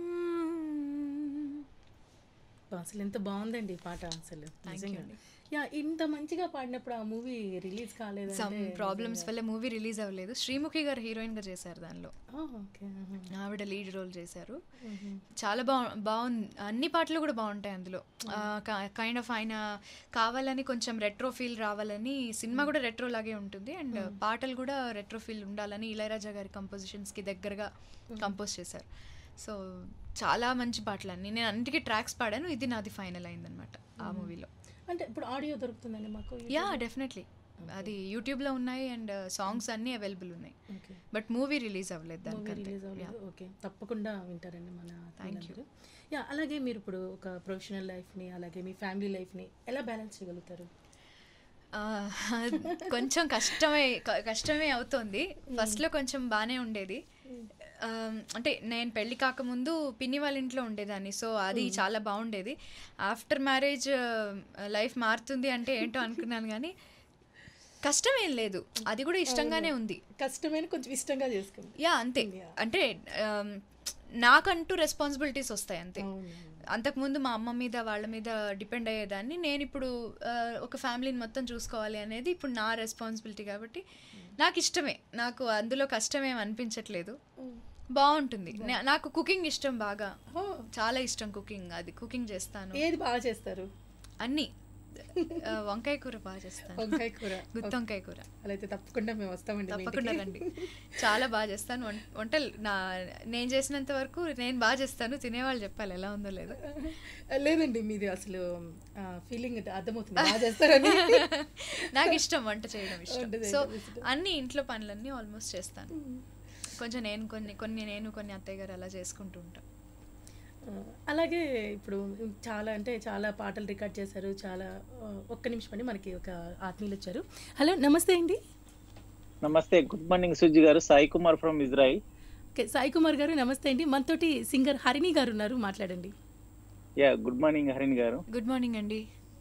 అసలు ఎంత బాగుందండి ఈ పాట అసలు Thank you నిజంగా అండి. యా ఇంత మంచిగా పాడినప్పుడు ఆ మూవీ రిలీజ్ కాలేదు సమ్ ప్రాబ్లమ్స్ వల్ల మూవీ రిలీజ్ అవ్వలేదు శ్రీముఖి గారు హీరోయిన్ గా చేశారు దానిలో ఓకే ఆవిడ లీడ్ రోల్ చేశారు చాలా బా బాగుంది అన్ని పాటలు కూడా బాగుంటాయి అందులో కైండ్ ఆఫ్ ఆయన కావాలని కొంచెం రెట్రో ఫీల్ రావాలని సినిమా కూడా రెట్రో లాగే ఉంటుంది అండ్ పాటలు కూడా రెట్రో ఫీల్ ఉండాలని ఇళయరాజా గారి కంపోజిషన్స్కి దగ్గరగా కంపోజ్ చేశారు సో చాలా మంచి పాటలు అన్ని నేను అన్నిటికీ ట్రాక్స్ పాడాను ఇది నాది ఫైనల్ అయిందనమాట ఆ మూవీలో అంటే ఇప్పుడు ఆడియో దొరుకుతుందండి మాకు యా డెఫినెట్లీ అది యూట్యూబ్లో ఉన్నాయి అండ్ సాంగ్స్ అన్నీ అవైలబుల్ ఉన్నాయి ఓకే బట్ మూవీ రిలీజ్ అవ్వలేదు మూవీ దానికంతే రిలీజ్ అవ్వలేదు ఓకే తప్పకుండా వింటారండి మన Thank you. వీళ్ళందరూ. యా అలాగే మీరు ఇప్పుడు ఒక ప్రొఫెషనల్ లైఫ్ని అలాగే మీ ఫ్యామిలీ లైఫ్ని ఎలా బ్యాలెన్స్ చేయగలుగుతారు ఆ, కొంచెం కష్టమే క- కష్టమే అవుతోంది ఫస్ట్లో కొంచెం బాగానే ఉండేది ఆ, అంటే నేను పెళ్లి కాకముందు పిన్ని వాళ్ళ ఇంట్లో ఉండేదాన్ని సో అది చాలా బాగుండేది ఆఫ్టర్ మ్యారేజ్ లైఫ్ మారుతుంది అంటే ఏంటో అనుకున్నాను కానీ కష్టమేం లేదు అది కూడా ఇష్టంగానే ఉంది కష్టమైన కొంచెం ఇష్టంగా చేసుకుంది యా అంతే అంటే ఆమ్, నాకంటూ రెస్పాన్సిబిలిటీస్ వస్తాయి అంతే అంతకుముందు మా అమ్మ మీద వాళ్ళ మీద డిపెండ్ అయ్యేదాన్ని నేను ఇప్పుడు ఆ, ఒక ఫ్యామిలీని మొత్తం చూసుకోవాలి అనేది ఇప్పుడు నా రెస్పాన్సిబిలిటీ కాబట్టి నాకు ఇష్టమే నాకు అందులో కష్టమేం అనిపించట్లేదు బాగుంటుంది నా- నాకు కుకింగ్ ఇష్టం బాగా చాలా ఇష్టం కుకింగ్ అది కుకింగ్ చేస్తాను ఏది బాగా చేస్తారు అన్నీ ఆ, వంకాయ కూర బాగా చేస్తాను వంకాయ కూర గుత్తి వంకాయ కూర అలా అయితే తప్పకుండా మేము వస్తామండి మీ తప్పకుండా ఇంటికి. రండి చాలా బాగా చేస్తాను వం- వంటలు నా నేను చేసినంత వరకు నేను బాగా చేస్తాను తినేవాళ్ళు చెప్పాలి ఎలా ఉందో లేదు లేదండి మీది అసలు ఫీలింగ్ అర్థమవుతుంది బాగా చేస్తారని నాకు ఇష్టం వంట చేయడం ఇష్టం వంట సో చేయడం ఇష్టం. అన్ని ఇంట్లో పనులన్నీ ఆల్మోస్ట్ చేస్తాను కొంచెం నేను కొన్ని కొన్ని నేను కొన్ని అత్తయ్య గారు అలా చేసుకుంటూ ఉంటాం ఆ, అలాగే ఇప్పుడు చాలా అంటే చాలా పాటలు రికార్డ్ చేశారు చాలా ఆ, ఒక్క నిమిషం అండి మనకి ఒక ఆత్మీయులు వచ్చారు హలో నమస్తే అండి నమస్తే గుడ్ మార్నింగ్ సుజి గారు Sai Kumar from Israel okay Sai Kumar గారు నమస్తే అండి మనతోటి సింగర్ హరిణి గారు ఉన్నారు మాట్లాడండి యా గుడ్ మార్నింగ్ హరిణి గారు గుడ్ మార్నింగ్ అండి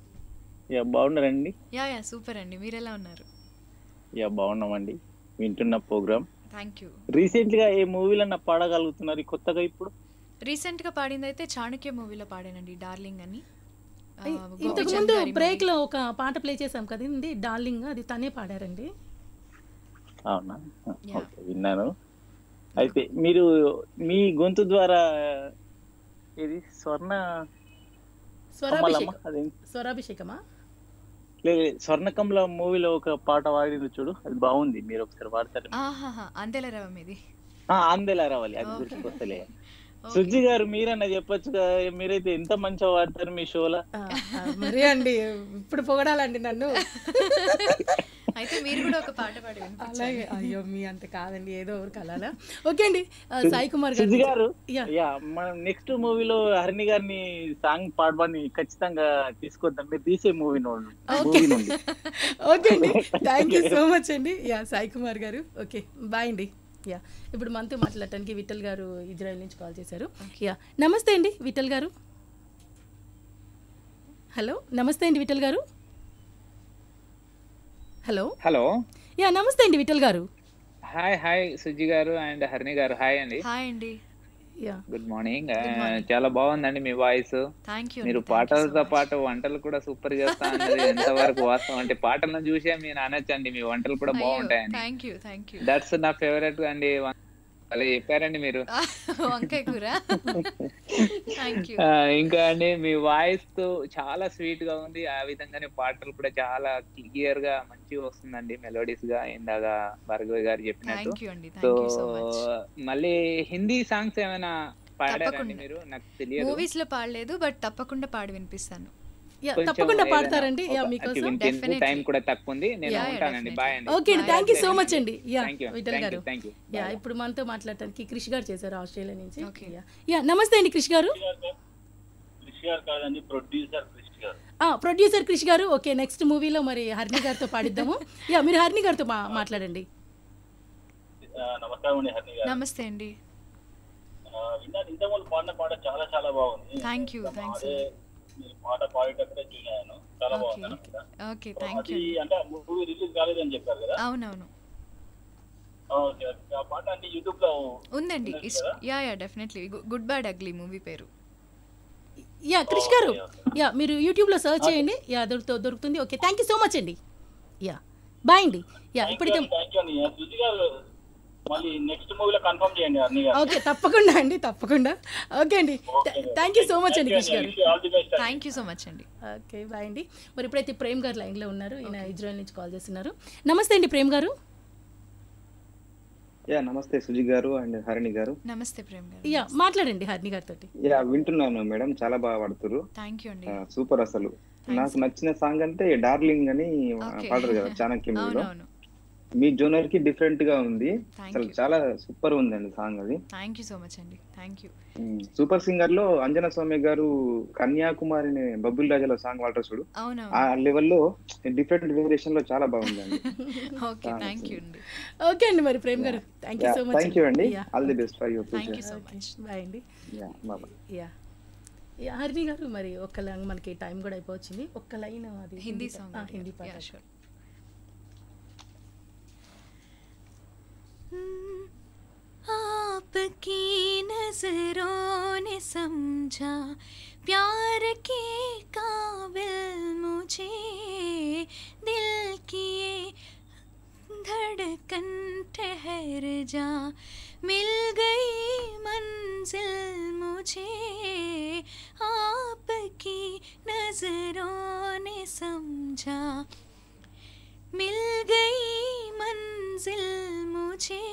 యా బాగున్నారండి యా యా సూపర్ అండి మీరు ఎలా ఉన్నారు యా బాగున్నామండి వింటున్న ప్రోగ్రామ్ థ్యాంక్ యూ రీసెంట్ గా ఏ మూవీలో పాడగలుగుతున్నారు ఈ కొత్తగా ఇప్పుడు రీసెంట్గా పాడింది అయితే చాణక్య మూవీలో పాడానండి డార్లింగ్ అని ఆ, ఇంతకు గోపీచంద్ ముందు గారి బ్రేక్ లో ఒక పాట ప్లే చేసాం కదండి డార్లింగ్ అది తనే పాడారండి అవునా ఓకే విన్నాను అయితే మీరు మీ గొంతు ద్వారా ఇది స్వర్ణ కమలమ్మ స్వరాభిషేకం అదే స్వరాభిషేకమా లేదు స్వర్ణకమల మూవీలో ఒక పాట పాడింది చూడు అది బాగుంది మీరు ఒకసారి పాడతారు ఆహాహా అంతేలా రవ మీది ఆ, అందేలా రావాలి అది గుర్తుకొస్తలే సుజ్జి గారు మీరన్నా చెప్పొచ్చు కదా మీరైతే ఎంత మంచిగా పాడతారు మీ షోలో ఆ, ఆ, మరీ అండి ఇప్పుడు పొగడాలండి నన్ను అయితే మీరు కూడా ఒక పాట పాడి వినిపించండి. అలాగే అయ్యో మీ అంత కాదండి ఏదో ఒకరు కలాలా ఓకే అండి ఆ, సాయి కుమార్ సుజి గారు గారు యా యా మనం నెక్స్ట్ మూవీలో హరిణి గారిని సాంగ్ పాడమని ఖచ్చితంగా తీసుకొద్దాం మీరు తీసే మూవీ నుండి మూవీ నుండి ఓకే అండి థ్యాంక్ యూ సో మచ్ అండి యా సాయి కుమార్ గారు ఓకే బాయ్ అండి యా ఇప్పుడు మనతో మాట్లాడటానికి విఠల్ గారు ఇజ్రాయెల్ నుంచి కాల్ చేశారు యా నమస్తే అండి విఠల్ గారు హలో నమస్తే అండి విఠల్ గారు హలో హలో యా నమస్తే అండి విఠల్ గారు హాయ్ హాయ్ సుజి గారు అండ్ హరిణి గారు హాయ్ అండి హాయ్ అండి యా గుడ్ మార్నింగ్ morning. చాలా బాగుందండి మీ వాయిస్ థ్యాంక్ యూ మీరు పాటలతో పాటు వంటలు కూడా సూపర్ చేస్తా అన్నది ఎంతవరకు వాస్తవం అంటే పాటలను చూసే మీరు అనొచ్చండి మీ వంటలు కూడా బాగుంటాయండి thank you thank you that's నా ఫేవరెట్ అండి అలా చెప్పారండి మీరు వంకాయ కూర థ్యాంక్ యూ ఆ, ఇంకా అండి మీ వాయిస్ తో చాలా స్వీట్ గా ఉంది ఆ విధంగానే పాటలు కూడా చాలా క్లియర్ గా మంచిగా వస్తుందండి మెలోడీస్ గా ఇందాక భార్గవి గారు చెప్పినట్టు థ్యాంక్ యూ అండి so thank you so much మళ్ళీ హిందీ సాంగ్స్ ఏమైనా పాడారండి తప్పకుండా. మీరు నాకు తెలియదు మూవీస్ లో పాడలేదు బట్ తప్పకుండా పాడి వినిపిస్తాను యా కొంచెం తప్పకుండా ఏదైనా పాడతారండి యా ఒక- మీకోసం actually వింటే Definitely. టైం కూడా తక్కువ ఉంది నేను Yeah, yeah, ఉంటానండి definitely. బాయ్ అండి ఓకే అండి Bye. Thank you so much అండి యా థ్యాంక్ యూ విఠల్ గారు థ్యాంక్ యూ యా ఇప్పుడు మనతో మాట్లాడటానికి క్రిష్ గారు చేశారు ఆస్ట్రేలియా నుంచి Okay. యా యా నమస్తే అండి క్రిష్ గారు కృషి గారు కాదండి ప్రొడ్యూసర్ కృషి గారు ఆ ప్రొడ్యూసర్ క్రిష్ గారు ఓకే నెక్స్ట్ మూవీలో మరి హరిణి గారితో పాడిద్దాము యా మీరు హరిణి గారితో మా మాట్లాడండి నమస్కారం అండి హరిణి గారు నమస్తే అండి విన్నాను ఇంతకుముందు పాడిన పాట చాలా చాలా బాగుంది థ్యాంక్ యూ థ్యాంక్స్ అదే మీరు పాట పాడేటప్పుడే చూశాను చాలా బాగుంది ఓకే అన్నమాట. ఓకే థ్యాంక్ అది యూ అంటే మూవీ రిలీజ్ కాలేదని చెప్పారు కదా అవునవును ఓకే ఓకే. ఆ పాట అంటే యూట్యూబ్ లో ఉందండి ఉన్నది ఇస్- కదా? Yeah yeah definitely good bad ugly movie పేరు యా క్రిష్ గారు యా మీరు యూట్యూబ్లో సర్చ్ చేయండి యా దొరుకుతూ దొరుకుతుంది okay thank you so much అండి యా బాయ్ అండి యా ఇప్పుడైతే థ్యాంక్ యూ అండి సుజి గారు మళ్ళీ నెక్స్ట్ మూవీలో కన్ఫర్మ్ చేయండి హరిణి గారు ఓకే తప్పకుండా అండి తప్పకుండా ఓకే అండి థ్యాంక్ యూ సో మచ్ అండి క్రిష్ గారు all the best thank you so much అండి ఓకే బాయ్ అండి మరి ఇప్పుడైతే ప్రేమ్ గారు లైన్లో ఉన్నారు ఈయన ఇజ్రాయెల్ నుంచి కాల్ చేస్తున్నారు నమస్తే అండి ప్రేమ్ గారు యా నమస్తే సుజి గారు అండ్ హరిణి గారు నమస్తే ప్రేమ్ గారు యా మాట్లాడండి హరిణి గారితో యా వింటున్నాను మేడం చాలా బాగా పాడుతురు థ్యాంక్ యూ అండి ఆ, సూపర్ అసలు నాకు నచ్చిన సాంగ్ అంటే డార్లింగ్ అని Okay. పాడరు కదా చాణక్య మూవీలో అవునవును మీ జోనర్ కి డిఫరెంట్ గా ఉంది Thank అసలు you. చాలా సూపర్ ఉందండి సాంగ్ అది థ్యాంక్ యూ సో మచ్ అండి థ్యాంక్ యూ సూపర్ సింగర్ లో అంజనా స్వామి గారు కన్యాకుమారి అనే బబ్బుల్ రాజాలో సాంగ్ వాడతారు చూడు ఆ అవునవును లెవెల్లో డిఫరెంట్ వేరియేషన్ లో చాలా బాగుందండి ఓకే థ్యాంక్ యూ అండి ఓకే అండి మరి ప్రేమ్ గారు thank you so much thank you అండి all the best for your thank you future so much bye అండి yeah bye yeah yeah Harini గారు మరి ఒక్క లైన్ మనకి టైం కూడా అయిపోవచ్చింది ఒక్క లైన్ అది హిందీ పా- సాంగ్ ఆ, హిందీ పాట యా షూర్ आपकी नजरों ने समझा प्यार के काबिल मुझे दिल की धड़कन ठहर जा मिल गई मंजिल मुझे आपकी नजरों ने समझा मिल गई मंजिल मुझे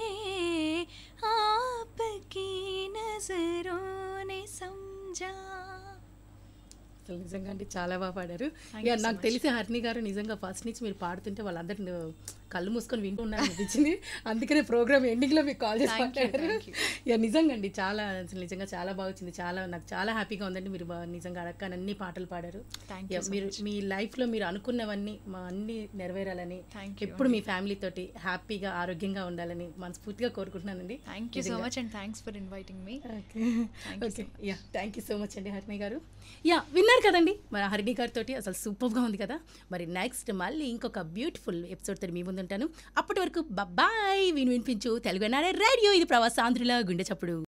आपकी नजरों ने समझा అసలు నిజంగా అంటే చాలా బాగా పాడారు Thank యా you so నాకు much. తెలిసి హరిణి గారు నిజంగా ఫస్ట్ నుంచి మీరు పాడుతుంటే వాళ్ళందరిని కళ్ళు మూసుకొని వింటూ ఉన్నారు అనిపించింది అందుకనే ప్రోగ్రామ్ ఎండింగ్లో మీకు కాల్ చేసి Thank you, మాట్లాడారు thank you. యా నిజంగా అండి చాలా అసలు నిజంగా చాలా బాగా వచ్చింది చాలా నాకు చాలా హ్యాపీగా ఉందండి మీరు బాగా నిజంగా అడక్క అన్ని పాటలు పాడారు Thank యా you so మీరు much. మీ లైఫ్లో మీరు అనుకున్నవన్నీ మా అన్ని నెరవేరాలని Thank you ఎప్పుడు మీ ఫ్యామిలీ తోటి హ్యాపీగా ఆరోగ్యంగా ఉండాలని మనస్ఫూర్తిగా కోరుకుంటున్నానండి థ్యాంక్ యూ సో నిజంగా. Much and thanks for inviting మీ okay Thank you so okay yeah thank you so much అండి హరిణి గారు యా విన్నారు కదండి మరి హరిణి గారితో అసలు సూపర్గా ఉంది కదా మరి నెక్స్ట్ మళ్ళీ ఇంకొక బ్యూటిఫుల్ ఎపిసోడ్తో మీ ముందు ఉంటాను అప్పటి వరకు బాయ్ విని వినిపించు తెలుగు రేడియో ఇది ప్రవాసాంధ్రుల గుండె చప్పుడు